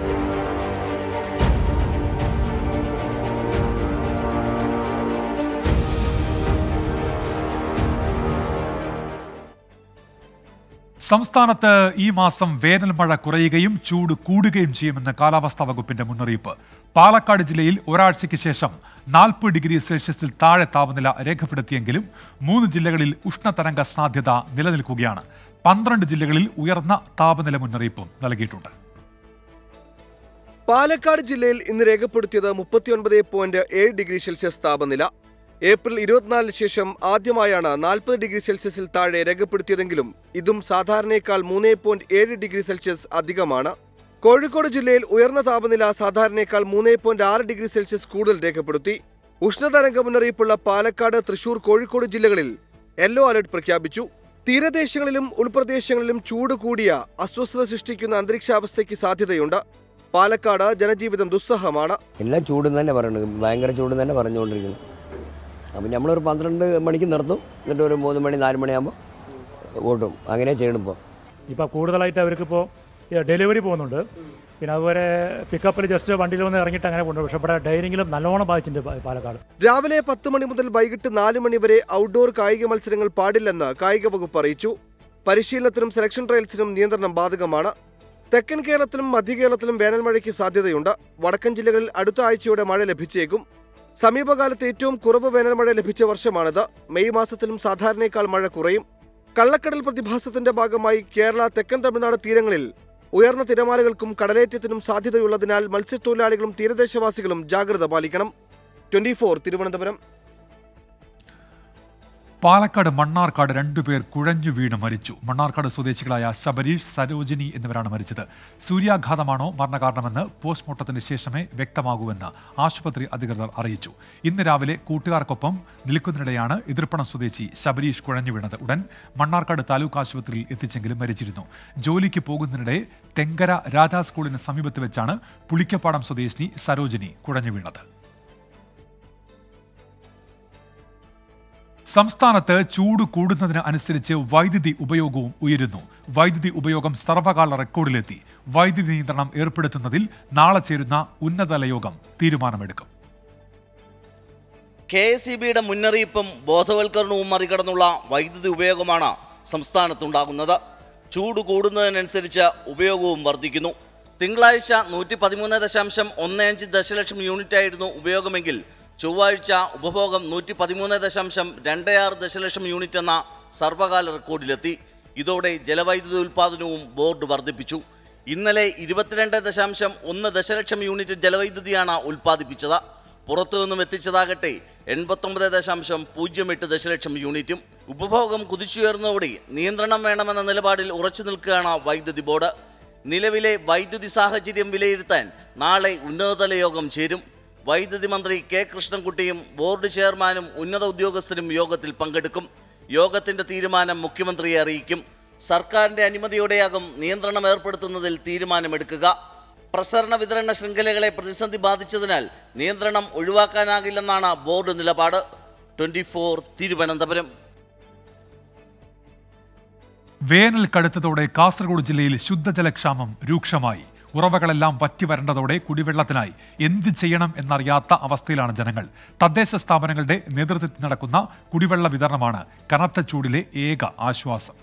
സംസ്ഥാനത്ത് ഈ മാസം വേനൽ മഴ കുറയുകയും ചൂട് കൂടുകയും ചെയ്യുമെന്ന് കാലാവസ്ഥാ വകുപ്പിന്റെ മുന്നറിയിപ്പ് പാലക്കാട് ജില്ലയിൽ ഒരാഴ്ചയ്ക്ക് ശേഷം നാൽപ്പത് ഡിഗ്രി സെൽഷ്യസിൽ താഴെ താപനില രേഖപ്പെടുത്തിയെങ്കിലും മൂന്ന് ജില്ലകളിൽ ഉഷ്ണതരംഗ സാധ്യത നിലനിൽക്കുകയാണ് പന്ത്രണ്ട് ജില്ലകളിൽ ഉയർന്ന താപനില മുന്നറിയിപ്പും നൽകിയിട്ടുണ്ട് പാലക്കാട് ജില്ലയിൽ ഇന്ന് രേഖപ്പെടുത്തിയത് മുപ്പത്തിയൊൻപത് പോയിന്റ് ഏഴ് ഡിഗ്രി സെൽഷ്യസ് താപനില ഏപ്രിൽ ഇരുപത്തിനാലിന് ശേഷം ആദ്യമായാണ് നാൽപ്പത് ഡിഗ്രി സെൽഷ്യസിൽ താഴെ രേഖപ്പെടുത്തിയതെങ്കിലും ഇതും സാധാരണയേക്കാൾ മൂന്ന് പോയിന്റ് ഏഴ് ഡിഗ്രി സെൽഷ്യസ് അധികമാണ് കോഴിക്കോട് ജില്ലയിൽ ഉയർന്ന താപനില സാധാരണയേക്കാൾ മൂന്ന് പോയിന്റ് ആറ് ഡിഗ്രി സെൽഷ്യസ് കൂടുതൽ രേഖപ്പെടുത്തി ഉഷ്ണതരംഗ മുന്നറിയിപ്പുള്ള പാലക്കാട് തൃശൂർ കോഴിക്കോട് ജില്ലകളിൽ യെല്ലോ അലർട്ട് പ്രഖ്യാപിച്ചു തീരദേശങ്ങളിലും ഉൾപ്രദേശങ്ങളിലും ചൂട് കൂടിയ അസ്വസ്ഥത സൃഷ്ടിക്കുന്ന അന്തരീക്ഷാവസ്ഥയ്ക്ക് സാധ്യതയുണ്ട് പാലക്കാട് ജനജീവിതം ദുസ്സഹമാണ് എല്ലാം ചൂടെന്ന് തന്നെ പറയുന്നത് ഭയങ്കര ചൂടെന്ന് തന്നെ പറഞ്ഞുകൊണ്ടിരിക്കുന്നു അപ്പം നമ്മളൊരു പന്ത്രണ്ട് മണിക്ക് നിർത്തും എന്നിട്ട് ഒരു മൂന്ന് മണി നാല് മണിയാകുമ്പോൾ ഓട്ടും അങ്ങനെ ചെയ്യണം ഇപ്പോൾ ഇപ്പോൾ കൂടുതലായിട്ട് അവർക്കിപ്പോൾ ഡെലിവറി പോകുന്നുണ്ട് പിന്നെ അതുപോലെ പിക്കപ്പിൽ ജസ്റ്റ് വണ്ടിയിൽ വന്ന് ഇറങ്ങിയിട്ട് അങ്ങനെ പോകുന്നുണ്ട് പക്ഷേ ഇവിടെ ഡൈനിങ്ങിലും നല്ലോണം ബാധിച്ചിട്ടുണ്ട് പാ- പാലക്കാട് രാവിലെ പത്ത് മണി മുതൽ വൈകിട്ട് നാല് മണി വരെ ഔട്ട്ഡോർ കായിക മത്സരങ്ങൾ പാടില്ലെന്ന് കായിക വകുപ്പ് അറിയിച്ചു പരിശീലനത്തിനും സെലക്ഷൻ ട്രയൽസിനും നിയന്ത്രണം ബാധകമാണ് തെക്കൻ കേരളത്തിലും മധ്യ കേരളത്തിലും വേനൽ മഴയ്ക്ക് സാധ്യതയുണ്ട് വടക്കൻ ജില്ലകളിൽ അടുത്ത ആഴ്ചയോടെ മഴ ലഭിച്ചേക്കും സമീപകാലത്ത് ഏറ്റവും കുറവ് വേനൽ മഴ ലഭിച്ച വർഷമാണിത് മെയ് മാസത്തിലും സാധാരണയേക്കാൾ മഴ കുറയും കള്ളക്കടൽ പ്രതിഭാസത്തിന്റെ ഭാഗമായി കേരള തെക്കൻ തമിഴ്നാട് തീരങ്ങളിൽ ഉയർന്ന തിരമാലകൾക്കും കടലേറ്റത്തിനും സാധ്യതയുള്ളതിനാൽ മത്സ്യത്തൊഴിലാളികളും തീരദേശവാസികളും ജാഗ്രത പാലിക്കണം ട്വന്റി തിരുവനന്തപുരം പാലക്കാട് മണ്ണാർക്കാട് രണ്ടുപേർ കുഴഞ്ഞു വീണ് മരിച്ചു മണ്ണാർക്കാട് സ്വദേശികളായ ശബരീഷ് സരോജിനി എന്നിവരാണ് മരിച്ചത് സൂര്യാഘാതമാണോ മരണകാരണമെന്ന് പോസ്റ്റ്മോർട്ടത്തിന് ശേഷമേ വ്യക്തമാകൂവെന്ന് ആശുപത്രി അധികൃതർ അറിയിച്ചു ഇന്ന് രാവിലെ കൂട്ടുകാർക്കൊപ്പം നിൽക്കുന്നതിനിടെയാണ് എതിർപ്പണം സ്വദേശി ശബരീഷ് കുഴഞ്ഞു വീണത് ഉടൻ മണ്ണാർക്കാട് താലൂക്ക് ആശുപത്രിയിൽ എത്തിച്ചെങ്കിലും മരിച്ചിരുന്നു ജോലിക്ക് പോകുന്നതിനിടെ തെങ്കര രാധാ സ്കൂളിന് സമീപത്ത് വെച്ചാണ് പുളിക്കപ്പാടം സ്വദേശിനി സരോജിനി കുഴഞ്ഞു വീണത് സംസ്ഥാനത്ത് ചൂട് കൂടുന്നതിന് അനുസരിച്ച് വൈദ്യുതി ഉപയോഗവും ഉയരുന്നു വൈദ്യുതി ഉപയോഗം സർവകാല റെക്കോർഡിലെത്തി വൈദ്യുതി നിയന്ത്രണം ഏർപ്പെടുത്തുന്നതിൽ നാളെ ചേരുന്ന ഉന്നതതല യോഗം തീരുമാനമെടുക്കും കെ എസ് ഇ ബിയുടെ മുന്നറിയിപ്പും ബോധവൽക്കരണവും മറികടന്നുള്ള വൈദ്യുതി ഉപയോഗമാണ് സംസ്ഥാനത്തുണ്ടാകുന്നത് ചൂട് കൂടുന്നതിനനുസരിച്ച് ഉപയോഗവും വർദ്ധിക്കുന്നു തിങ്കളാഴ്ച നൂറ്റി പതിമൂന്ന് ദശാംശം ഒന്ന് അഞ്ച് ദശലക്ഷം യൂണിറ്റായിരുന്നു ഉപയോഗമെങ്കിൽ ചൊവ്വാഴ്ച ഉപഭോഗം നൂറ്റി പതിമൂന്ന് ദശാംശം രണ്ട് ആറ് ദശലക്ഷം യൂണിറ്റ് എന്ന സർവകാല റെക്കോർഡിലെത്തി ഇതോടെ ജലവൈദ്യുതി ഉൽപ്പാദനവും ബോർഡ് വർദ്ധിപ്പിച്ചു ഇന്നലെ ഇരുപത്തിരണ്ട് ദശാംശം ഒന്ന് ദശലക്ഷം യൂണിറ്റ് ജലവൈദ്യുതിയാണ് ഉൽപ്പാദിപ്പിച്ചത് പുറത്തു നിന്നും എത്തിച്ചതാകട്ടെ എൺപത്തൊമ്പത് ദശാംശം പൂജ്യം എട്ട് ദശലക്ഷം യൂണിറ്റും ഉപഭോഗം കുതിച്ചുയർന്നതോടെ നിയന്ത്രണം വേണമെന്ന നിലപാടിൽ ഉറച്ചു നിൽക്കുകയാണ് വൈദ്യുതി ബോർഡ് നിലവിലെ വൈദ്യുതി സാഹചര്യം വിലയിരുത്താൻ നാളെ ഉന്നതതല യോഗം ചേരും വൈദ്യുതി മന്ത്രി കെ കൃഷ്ണൻകുട്ടിയും ബോർഡ് ചെയർമാനും ഉന്നത ഉദ്യോഗസ്ഥരും യോഗത്തിൽ പങ്കെടുക്കും യോഗത്തിന്റെ തീരുമാനം മുഖ്യമന്ത്രിയെ അറിയിക്കും സർക്കാരിന്റെ അനുമതിയോടെയാകും നിയന്ത്രണം ഏർപ്പെടുത്തുന്നതിൽ തീരുമാനമെടുക്കുക പ്രസരണ വിതരണ ശൃംഖലകളെ പ്രതിസന്ധി ബാധിച്ചതിനാൽ നിയന്ത്രണം ഒഴിവാക്കാനാകില്ലെന്നാണ് ബോർഡ് നിലപാട് ട്വന്റി തിരുവനന്തപുരം വേനൽ കടുത്തതോടെ കാസർഗോഡ് ജില്ലയിൽ ശുദ്ധജലക്ഷാമം രൂക്ഷമായി ഉറവകളെല്ലാം വറ്റി വരേണ്ടതോടെ കുടിവെള്ളത്തിനായി എന്ത് ചെയ്യണം എന്നറിയാത്ത അവസ്ഥയിലാണ് ജനങ്ങൾ തദ്ദേശ സ്ഥാപനങ്ങളുടെ നേതൃത്വത്തിൽ നടക്കുന്ന കുടിവെള്ള വിതരണമാണ് കനത്ത ചൂടിലെ ഏക ആശ്വാസം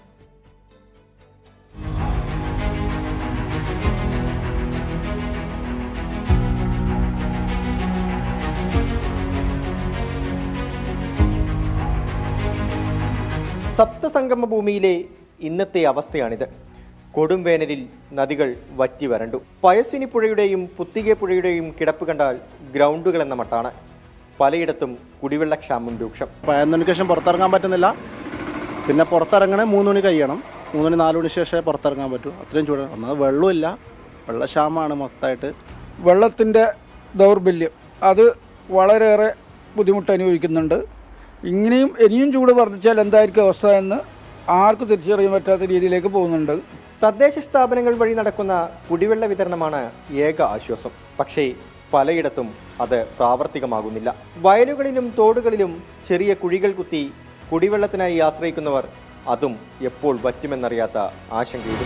സപ്തസംഗമ ഭൂമിയിലെ ഇന്നത്തെ അവസ്ഥയാണിത് കൊടും വേനലിൽ നദികൾ വറ്റി വരണ്ടു പയസ്സിനി പുഴയുടെയും പുത്തികെ പുഴയുടെയും കിടപ്പ് കണ്ടാൽ ഗ്രൗണ്ടുകൾ എന്ന മട്ടാണ് പലയിടത്തും കുടിവെള്ളക്ഷാമം രൂക്ഷം പതിനൊന്നിന് ശേഷം പുറത്തിറങ്ങാൻ പറ്റുന്നില്ല പിന്നെ പുറത്തിറങ്ങണേ മൂന്ന് മണി കഴിയണം മൂന്ന് മണി നാല് മണി ശേഷമേ പുറത്തിറങ്ങാൻ പറ്റൂ അത്രയും ചൂട് ഒന്നത് വെള്ളമില്ല വെള്ളക്ഷാമമാണ് മൊത്തമായിട്ട് വെള്ളത്തിൻ്റെ ദൗർബല്യം അത് വളരെയേറെ ബുദ്ധിമുട്ട് അനുഭവിക്കുന്നുണ്ട് ഇങ്ങനെയും ഇനിയും ചൂട് വർദ്ധിച്ചാൽ എന്തായിരിക്കും അവസ്ഥ എന്ന് ആർക്കും തിരിച്ചറിയാൻ പറ്റാത്ത രീതിയിലേക്ക് പോകുന്നുണ്ട് തദ്ദേശ സ്ഥാപനങ്ങൾ വഴി നടക്കുന്ന കുടിവെള്ള വിതരണമാണ് ഏക ആശ്വാസം പക്ഷേ പലയിടത്തും അത് പ്രാവർത്തികമാകുന്നില്ല വയലുകളിലും തോടുകളിലും ചെറിയ കുഴികൾ കുത്തി കുടിവെള്ളത്തിനായി ആശ്രയിക്കുന്നവർ അതും എപ്പോൾ വറ്റുമെന്നറിയാത്ത ആശങ്കയിലും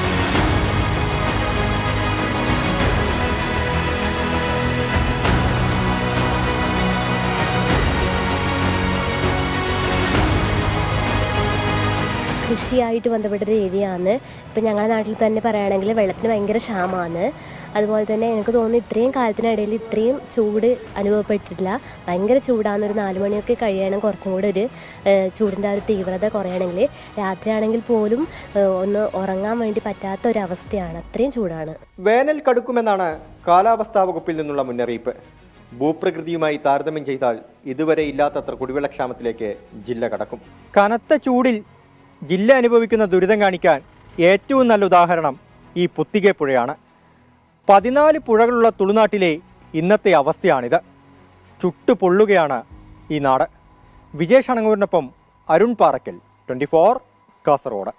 കൃഷിയായിട്ട് ബന്ധപ്പെട്ടൊരു ഏരിയയാണ് ഇപ്പം ഞങ്ങളുടെ നാട്ടിൽ തന്നെ പറയുകയാണെങ്കിൽ വെള്ളത്തിന് ഭയങ്കര ക്ഷാമമാണ് അതുപോലെ തന്നെ എനിക്ക് തോന്നുന്നു ഇത്രയും കാലത്തിനിടയിൽ ഇത്രയും ചൂട് അനുഭവപ്പെട്ടിട്ടില്ല ഭയങ്കര ചൂടാണ് ഒരു നാല് മണിയൊക്കെ കഴിയണം കുറച്ചും കൂടെ ഒരു ഏഹ്, ചൂടിൻ്റെ ആ ഒരു തീവ്രത കുറയണമെങ്കിൽ രാത്രിയാണെങ്കിൽ പോലും ഏഹ്, ഒന്ന് ഉറങ്ങാൻ വേണ്ടി പറ്റാത്ത ഒരു അവസ്ഥയാണ് അത്രയും ചൂടാണ് വേനൽ കടുക്കുമെന്നാണ് കാലാവസ്ഥാ വകുപ്പിൽ നിന്നുള്ള മുന്നറിയിപ്പ് ഭൂപ്രകൃതിയുമായി താരതമ്യം ചെയ്താൽ ഇതുവരെ ഇല്ലാത്തത്ര കുടിവെള്ളക്ഷാമത്തിലേക്ക് ജില്ല കടക്കും കനത്ത ചൂടിൽ ജില്ല അനുഭവിക്കുന്ന ദുരിതം കാണിക്കാൻ ഏറ്റവും നല്ല ഉദാഹരണം ഈ പുത്തികെ പുഴയാണ് പതിനാല് പുഴകളുള്ള തുളുനാട്ടിലെ ഇന്നത്തെ അവസ്ഥയാണിത് ചുട്ടു പൊള്ളുകയാണ് ഈ നാട് വിജേഷ് അണങ്ങൂരിനൊപ്പം Arun Parakkal twenty four Kasaragod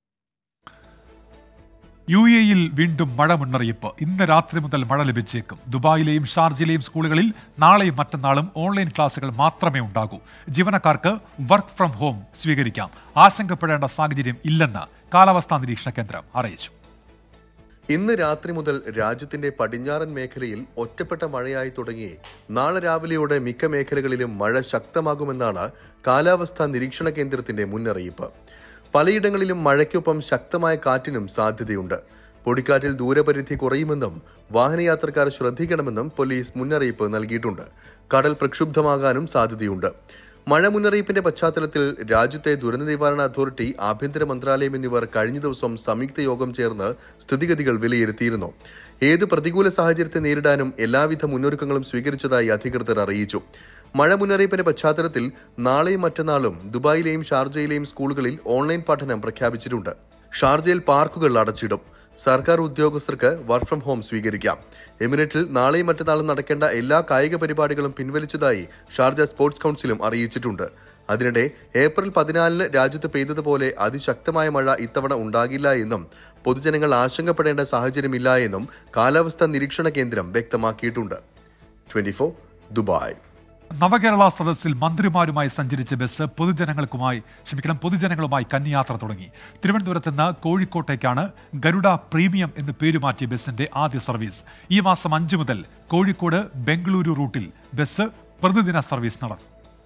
U എയിൽ വീണ്ടും മഴ മുന്നറിയിപ്പ് ഇന്ന് രാത്രി മുതൽ മഴ ലഭിച്ചേക്കും ദുബായിലെയും ഷാർജയിലെയും സ്കൂളുകളിൽ നാളെയും മറ്റന്നാളും ഓൺലൈൻ ക്ലാസുകൾ മാത്രമേ ഉണ്ടാകൂ ജീവനക്കാർക്ക് വർക്ക് ഫ്രം ഹോം സ്വീകരിക്കാം ആശങ്കപ്പെടേണ്ട സാഹചര്യം ഇല്ലെന്ന് കാലാവസ്ഥാ നിരീക്ഷണ കേന്ദ്രം അറിയിച്ചു ഇന്ന് രാത്രി മുതൽ രാജ്യത്തിന്റെ പടിഞ്ഞാറൻ മേഖലയിൽ ഒറ്റപ്പെട്ട മഴയായി തുടങ്ങി നാളെ രാവിലെയോടെ മിക്ക മേഖലകളിലും മഴ ശക്തമാകുമെന്നാണ് കാലാവസ്ഥാ നിരീക്ഷണ കേന്ദ്രത്തിന്റെ മുന്നറിയിപ്പ് പലയിടങ്ങളിലും മഴയ്ക്കൊപ്പം ശക്തമായ കാറ്റിനും സാധ്യതയുണ്ട് പൊടിക്കാറ്റിൽ ദൂരപരിധി കുറയുമെന്നും വാഹനയാത്രക്കാർ ശ്രദ്ധിക്കണമെന്നും പോലീസ് മുന്നറിയിപ്പ് നൽകിയിട്ടുണ്ട് കടൽ പ്രക്ഷുബ്ധമാകാനും സാധ്യതയുണ്ട് മഴ മുന്നറിയിപ്പിന്റെ പശ്ചാത്തലത്തിൽ രാജ്യത്തെ ദുരന്ത നിവാരണ അതോറിറ്റി ആഭ്യന്തര മന്ത്രാലയം എന്നിവർ കഴിഞ്ഞ ദിവസം സംയുക്ത യോഗം ചേർന്ന് സ്ഥിതിഗതികൾ വിലയിരുത്തിയിരുന്നു ഏത് പ്രതികൂല സാഹചര്യത്തെ നേരിടാനും എല്ലാവിധ മുന്നൊരുക്കങ്ങളും സ്വീകരിച്ചതായി അധികൃതർ അറിയിച്ചു മഴ മുന്നറിയിപ്പിന്റെ പശ്ചാത്തലത്തിൽ നാളെയും മറ്റന്നാളും ദുബായിലെയും ഷാർജയിലെയും സ്കൂളുകളിൽ ഓൺലൈൻ പഠനം പ്രഖ്യാപിച്ചിട്ടുണ്ട് ഷാർജയിൽ പാർക്കുകൾ അടച്ചിടും സർക്കാർ ഉദ്യോഗസ്ഥർക്ക് വർക്ക് ഫ്രം ഹോം സ്വീകരിക്കാം എമിറേറ്റിൽ നാളെയും മറ്റന്നാളും നടക്കേണ്ട എല്ലാ കായിക പരിപാടികളും പിൻവലിച്ചതായി ഷാർജ സ്പോർട്സ് കൗൺസിലും അറിയിച്ചിട്ടുണ്ട് അതിനിടെ ഏപ്രിൽ പതിനാലിന് രാജ്യത്ത് പെയ്തതുപോലെ അതിശക്തമായ മഴ ഇത്തവണ ഉണ്ടാകില്ല എന്നും പൊതുജനങ്ങൾ ആശങ്കപ്പെടേണ്ട സാഹചര്യമില്ല എന്നും കാലാവസ്ഥാ നിരീക്ഷണ കേന്ദ്രം വ്യക്തമാക്കിയിട്ടുണ്ട് ട്വന്റി ദുബായ് നവകേരള സദസ്സിൽ മന്ത്രിമാരുമായി സഞ്ചരിച്ച ബസ് പൊതുജനങ്ങൾക്കുമായി ക്ഷമിക്കണം പൊതുജനങ്ങളുമായി കന്നിയാത്ര തുടങ്ങി തിരുവനന്തപുരത്ത് നിന്ന് കോഴിക്കോട്ടേക്കാണ് ഗരുഡ പ്രീമിയം എന്ന് പേരുമാറ്റിയ ബസിന്റെ ആദ്യ സർവീസ് ഈ മാസം അഞ്ച് മുതൽ കോഴിക്കോട് ബംഗളൂരു റൂട്ടിൽ ബസ് പ്രതിദിന സർവീസ് നടത്തും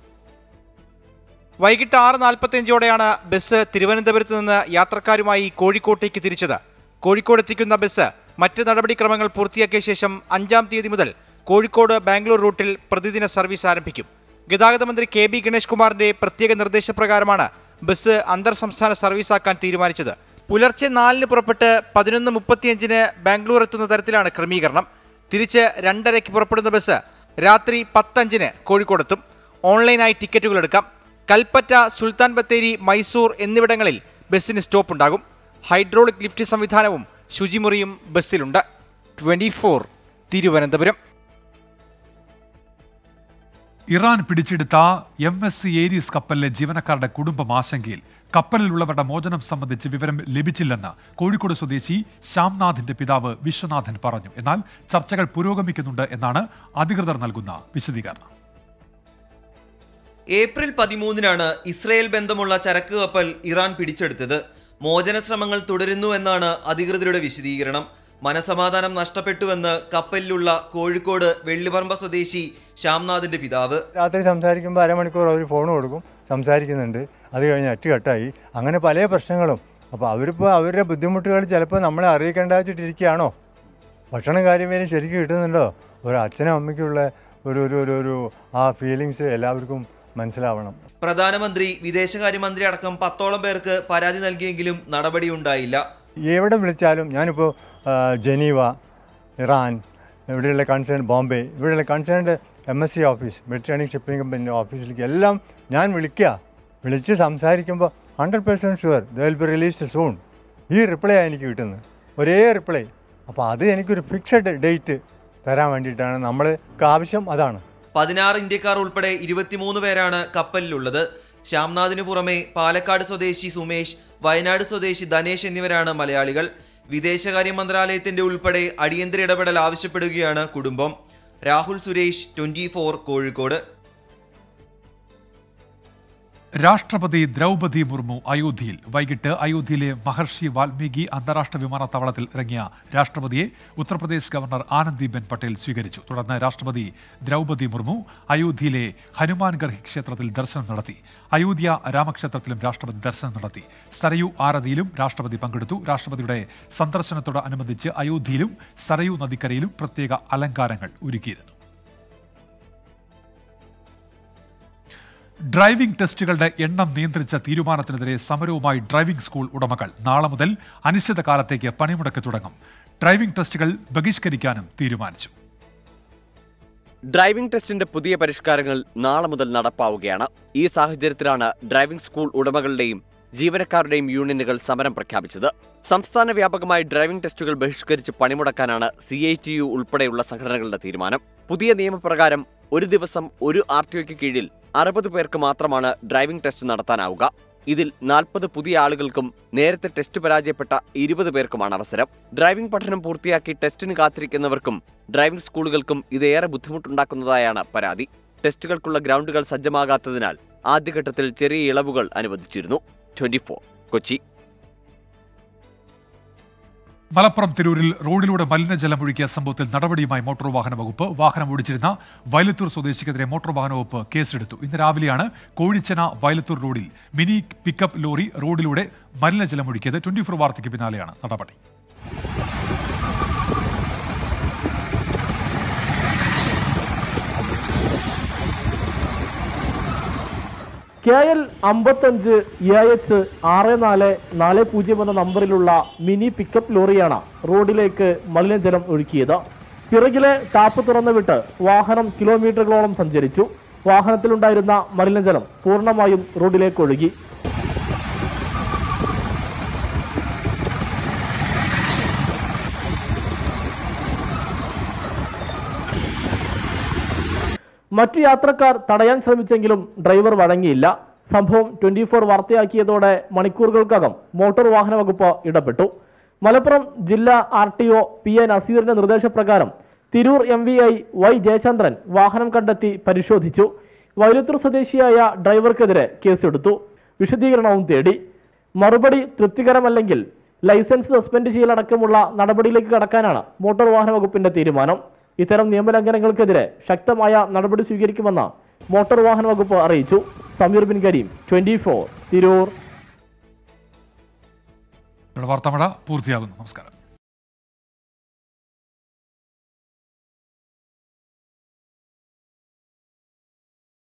വൈകിട്ട് ആറ് നാൽപ്പത്തിയഞ്ചോടെയാണ് ബസ് തിരുവനന്തപുരത്ത് നിന്ന് യാത്രക്കാരുമായി കോഴിക്കോട്ടേക്ക് തിരിച്ചത് കോഴിക്കോട് എത്തിക്കുന്ന ബസ് മറ്റ് നടപടിക്രമങ്ങൾ പൂർത്തിയാക്കിയ ശേഷം അഞ്ചാം തീയതി മുതൽ കോഴിക്കോട് ബാംഗ്ലൂർ റൂട്ടിൽ പ്രതിദിന സർവീസ് ആരംഭിക്കും ഗതാഗത മന്ത്രി കെ ബി ഗണേഷ് കുമാറിന്റെ പ്രത്യേക നിർദ്ദേശപ്രകാരമാണ് ബസ് അന്തർ സംസ്ഥാന സർവീസാക്കാൻ തീരുമാനിച്ചത് പുലർച്ചെ നാലിന് പുറപ്പെട്ട് പതിനൊന്ന് മുപ്പത്തിയഞ്ചിന് ബാംഗ്ലൂർ എത്തുന്ന തരത്തിലാണ് ക്രമീകരണം തിരിച്ച് രണ്ടരയ്ക്ക് പുറപ്പെടുന്ന ബസ് രാത്രി പത്തഞ്ചിന് കോഴിക്കോടെത്തും ഓൺലൈനായി ടിക്കറ്റുകൾ എടുക്കാം കൽപ്പറ്റ സുൽത്താൻ ബത്തേരി മൈസൂർ എന്നിവിടങ്ങളിൽ ബസ്സിന് സ്റ്റോപ്പ് ഉണ്ടാകും ഹൈഡ്രോളിക് ലിഫ്റ്റ് സംവിധാനവും ശുചിമുറിയും ബസ്സിലുണ്ട് ട്വന്റി തിരുവനന്തപുരം ഇറാൻ പിടിച്ചെടുത്ത എം എസ് സി ഏരീസ് കപ്പലിലെ ജീവനക്കാരുടെ കുടുംബം ആശങ്കയിൽ കപ്പലിലുള്ളവരുടെ മോചനം സംബന്ധിച്ച് വിവരം ലഭിച്ചില്ലെന്ന് കോഴിക്കോട് സ്വദേശി ശ്യാംനാഥിന്റെ പിതാവ് വിശ്വനാഥൻ പറഞ്ഞു എന്നാൽ ചർച്ചകൾ പുരോഗമിക്കുന്നുണ്ട് എന്നാണ് അധികൃതർ നൽകുന്ന വിശദീകരണം ഏപ്രിൽ പതിമൂന്നിനാണ് ഇസ്രയേൽ ബന്ധമുള്ള ചരക്ക് കപ്പൽ ഇറാൻ പിടിച്ചെടുത്തത് മോചന ശ്രമങ്ങൾ തുടരുന്നു എന്നാണ് അധികൃതരുടെ വിശദീകരണം മനസമാധാനം നഷ്ടപ്പെട്ടുവെന്ന് കപ്പലിലുള്ള കോഴിക്കോട് വെള്ളിപ്പറമ്പ സ്വദേശി ശ്യാംനാഥിന്റെ പിതാവ് രാത്രി സംസാരിക്കുമ്പോൾ അരമണിക്കൂർ അവർ ഫോൺ കൊടുക്കും സംസാരിക്കുന്നുണ്ട് അത് കഴിഞ്ഞ് അറ്റ് കട്ടായി അങ്ങനെ പല പ്രശ്നങ്ങളും അപ്പോൾ അവരിപ്പോൾ അവരുടെ ബുദ്ധിമുട്ടുകൾ ചിലപ്പോൾ നമ്മളെ അറിയിക്കേണ്ട വെച്ചിട്ടിരിക്കുകയാണോ ഭക്ഷണം കാര്യം വരെ ശരിക്കും കിട്ടുന്നുണ്ടോ ഒരു അച്ഛനും അമ്മയ്ക്കുള്ള ഒരു ഒരു ഒരു ഒരു ആ ഫീലിങ്സ് എല്ലാവർക്കും മനസ്സിലാവണം പ്രധാനമന്ത്രി വിദേശകാര്യമന്ത്രി അടക്കം പത്തോളം പേർക്ക് പരാതി നൽകിയെങ്കിലും നടപടിയുണ്ടായില്ല എവിടെ വിളിച്ചാലും ഞാനിപ്പോൾ ആ, ജനീവ ഇറാൻ ഇവിടെയുള്ള കൺസേൺ ബോംബെ ഇവിടെയുള്ള concerned M S C office Mediterranean shipping company ഓഫീസിലേക്ക് എല്ലാം ഞാൻ വിളിക്കുക വിളിച്ച് സംസാരിക്കുമ്പോൾ hundred percent sure the will be released soon ഈ റിപ്ലൈ എനിക്ക് കിട്ടുന്നത് ഒരേ റിപ്ലൈ അപ്പോൾ അത് എനിക്കൊരു ഫിക്സഡ് ഡേറ്റ് തരാൻ വേണ്ടിയിട്ടാണ് നമ്മൾക്ക് ആവശ്യം അതാണ് പതിനാറ് ഇന്ത്യക്കാർ ഉൾപ്പെടെ ഇരുപത്തിമൂന്ന് പേരാണ് കപ്പലിലുള്ളത് ശ്യാംനാഥിനു പുറമെ പാലക്കാട് സ്വദേശി സുമേഷ് വയനാട് സ്വദേശി ധനേഷ് എന്നിവരാണ് മലയാളികൾ വിദേശകാര്യ മന്ത്രാലയത്തിന്റെ ഉൾപ്പെടെ അടിയന്തര ഇടപെടൽ ആവശ്യപ്പെടുകയാണ് കുടുംബം രാഹുൽ സുരേഷ് ട്വന്റി കോഴിക്കോട് രാഷ്ട്രപതി ദ്രൗപതി മുർമു അയോധ്യയിൽ വൈകിട്ട് അയോധ്യയിലെ മഹർഷി വാൽമീകി അന്താരാഷ്ട്ര വിമാനത്താവളത്തിൽ ഇറങ്ങിയ രാഷ്ട്രപതിയെ ഉത്തർപ്രദേശ് ഗവർണർ ആനന്ദിബെൻ പട്ടേൽ സ്വീകരിച്ചു തുടർന്ന് രാഷ്ട്രപതി ദ്രൗപതി മുർമു അയോധ്യയിലെ ഹനുമാൻഗർഹി ക്ഷേത്രത്തിൽ ദർശനം നടത്തി അയോധ്യ രാമക്ഷേത്രത്തിലും രാഷ്ട്രപതി ദർശനം നടത്തി സരയു ആരതിയിലും രാഷ്ട്രപതി പങ്കെടുത്തു രാഷ്ട്രപതിയുടെ സന്ദർശനത്തോടനുബന്ധിച്ച് അയോധ്യയിലും സരയു നദിക്കരയിലും പ്രത്യേക അലങ്കാരങ്ങൾ ഒരുക്കിയിരുന്നു ഡ്രൈവിംഗ് ടെസ്റ്റുകളുടെ എണ്ണം നിയന്ത്രിച്ച തീരുമാനത്തിനെതിരെ സമരവുമായി ഡ്രൈവിംഗ് സ്കൂൾ ഉടമകൾ നാളെ മുതൽ അനിശ്ചിതകാലത്തേക്ക് പണിമുടക്ക് തുടങ്ങും ഡ്രൈവിംഗ് ടെസ്റ്റുകൾ ബഹിഷ്കരിക്കാനും തീരുമാനിച്ചു ഡ്രൈവിംഗ് ടെസ്റ്റിന്റെ പുതിയ പരിഷ്കാരങ്ങൾ നാളെ മുതൽ നടപ്പാവുകയാണ് ഈ സാഹചര്യത്തിലാണ് ഡ്രൈവിംഗ് സ്കൂൾ ഉടമകളുടെയും ജീവനക്കാരുടെയും യൂണിയനുകൾ സമരം പ്രഖ്യാപിച്ചത് സംസ്ഥാന വ്യാപകമായി ഡ്രൈവിംഗ് ടെസ്റ്റുകൾ ബഹിഷ്കരിച്ച് പണിമുടക്കാനാണ് സി ഐ ടി യു ഉൾപ്പെടെയുള്ള സംഘടനകളുടെ തീരുമാനം പുതിയ നിയമപ്രകാരം ഒരു ദിവസം ഒരു ആർ ടി ഒയ്ക്ക് കീഴിൽ അറുപത് പേർക്ക് മാത്രമാണ് ഡ്രൈവിംഗ് ടെസ്റ്റ് നടത്താനാവുക ഇതിൽ നാൽപ്പത് പുതിയ ആളുകൾക്കും നേരത്തെ ടെസ്റ്റ് പരാജയപ്പെട്ട ഇരുപത് പേർക്കുമാണ് അവസരം ഡ്രൈവിംഗ് പഠനം പൂർത്തിയാക്കി ടെസ്റ്റിന് കാത്തിരിക്കുന്നവർക്കും ഡ്രൈവിംഗ് സ്കൂളുകൾക്കും ഇതേറെ ബുദ്ധിമുട്ടുണ്ടാക്കുന്നതായാണ് പരാതി ടെസ്റ്റുകൾക്കുള്ള ഗ്രൗണ്ടുകൾ സജ്ജമാകാത്തതിനാൽ ആദ്യഘട്ടത്തിൽ ചെറിയ ഇളവുകൾ അനുവദിച്ചിരുന്നു ട്വന്റി കൊച്ചി മലപ്പുറം തിരൂരിൽ റോഡിലൂടെ മലിനജലം ഒഴുക്കിയ സംഭവത്തിൽ നടപടിയുമായി മോട്ടോർ വാഹന വകുപ്പ് വാഹനം ഓടിച്ചിരുന്ന വയലത്തൂർ സ്വദേശിക്കെതിരെ മോട്ടോർ വാഹന വകുപ്പ് കേസെടുത്തു ഇന്ന് രാവിലെയാണ് കോഴിച്ചന വയലത്തൂർ റോഡിൽ മിനി പിക്കപ്പ് ലോറി റോഡിലൂടെ മലിനജലം ഒഴുക്കിയത് ട്വന്റി ഫോർ വാർത്തയ്ക്ക് പിന്നാലെയാണ് നടപടി കെ എൽ അമ്പത്തഞ്ച് എ എച്ച് ആറ് നാല് നാല് പൂജ്യം എന്ന നമ്പറിലുള്ള മിനി പിക്കപ്പ് ലോറിയാണ് റോഡിലേക്ക് മലിനജലം ഒഴുക്കിയത് പിറകിലെ ടാപ്പ് തുറന്നു വിട്ട് വാഹനം കിലോമീറ്ററുകളോളം സഞ്ചരിച്ചു വാഹനത്തിലുണ്ടായിരുന്ന മലിനജലം പൂർണ്ണമായും റോഡിലേക്ക് ഒഴുകി മറ്റു യാത്രക്കാർ തടയാൻ ശ്രമിച്ചെങ്കിലും ഡ്രൈവർ വഴങ്ങിയില്ല സംഭവം ട്വന്റി ഫോർ വാർത്തയാക്കിയതോടെ മണിക്കൂറുകൾക്കകം മോട്ടോർ വാഹന വകുപ്പ് ഇടപെട്ടു മലപ്പുറം ജില്ലാ R T O P A നസീറിന്റെ നിർദ്ദേശപ്രകാരം Tirur M V I Y Jayachandran വാഹനം കണ്ടെത്തി പരിശോധിച്ചു വൈലത്തൂർ സ്വദേശിയായ ഡ്രൈവർക്കെതിരെ കേസെടുത്തു വിശദീകരണവും തേടി മറുപടി തൃപ്തികരമല്ലെങ്കിൽ ലൈസൻസ് സസ്പെൻഡ് ചെയ്യലടക്കമുള്ള നടപടിയിലേക്ക് കടക്കാനാണ് മോട്ടോർ വാഹന വകുപ്പിന്റെ തീരുമാനം ഇത്തരം നിയമലംഘനങ്ങൾക്കെതിരെ ശക്തമായ നടപടി സ്വീകരിക്കുമെന്ന് മോട്ടോർ വാഹന വകുപ്പ് അറിയിച്ചു സമീർ ബിൻ കരീം ട്വന്റി ഫോർ തിരൂർ വാർത്താമഴ പൂർത്തിയാകുന്നു നമസ്കാരം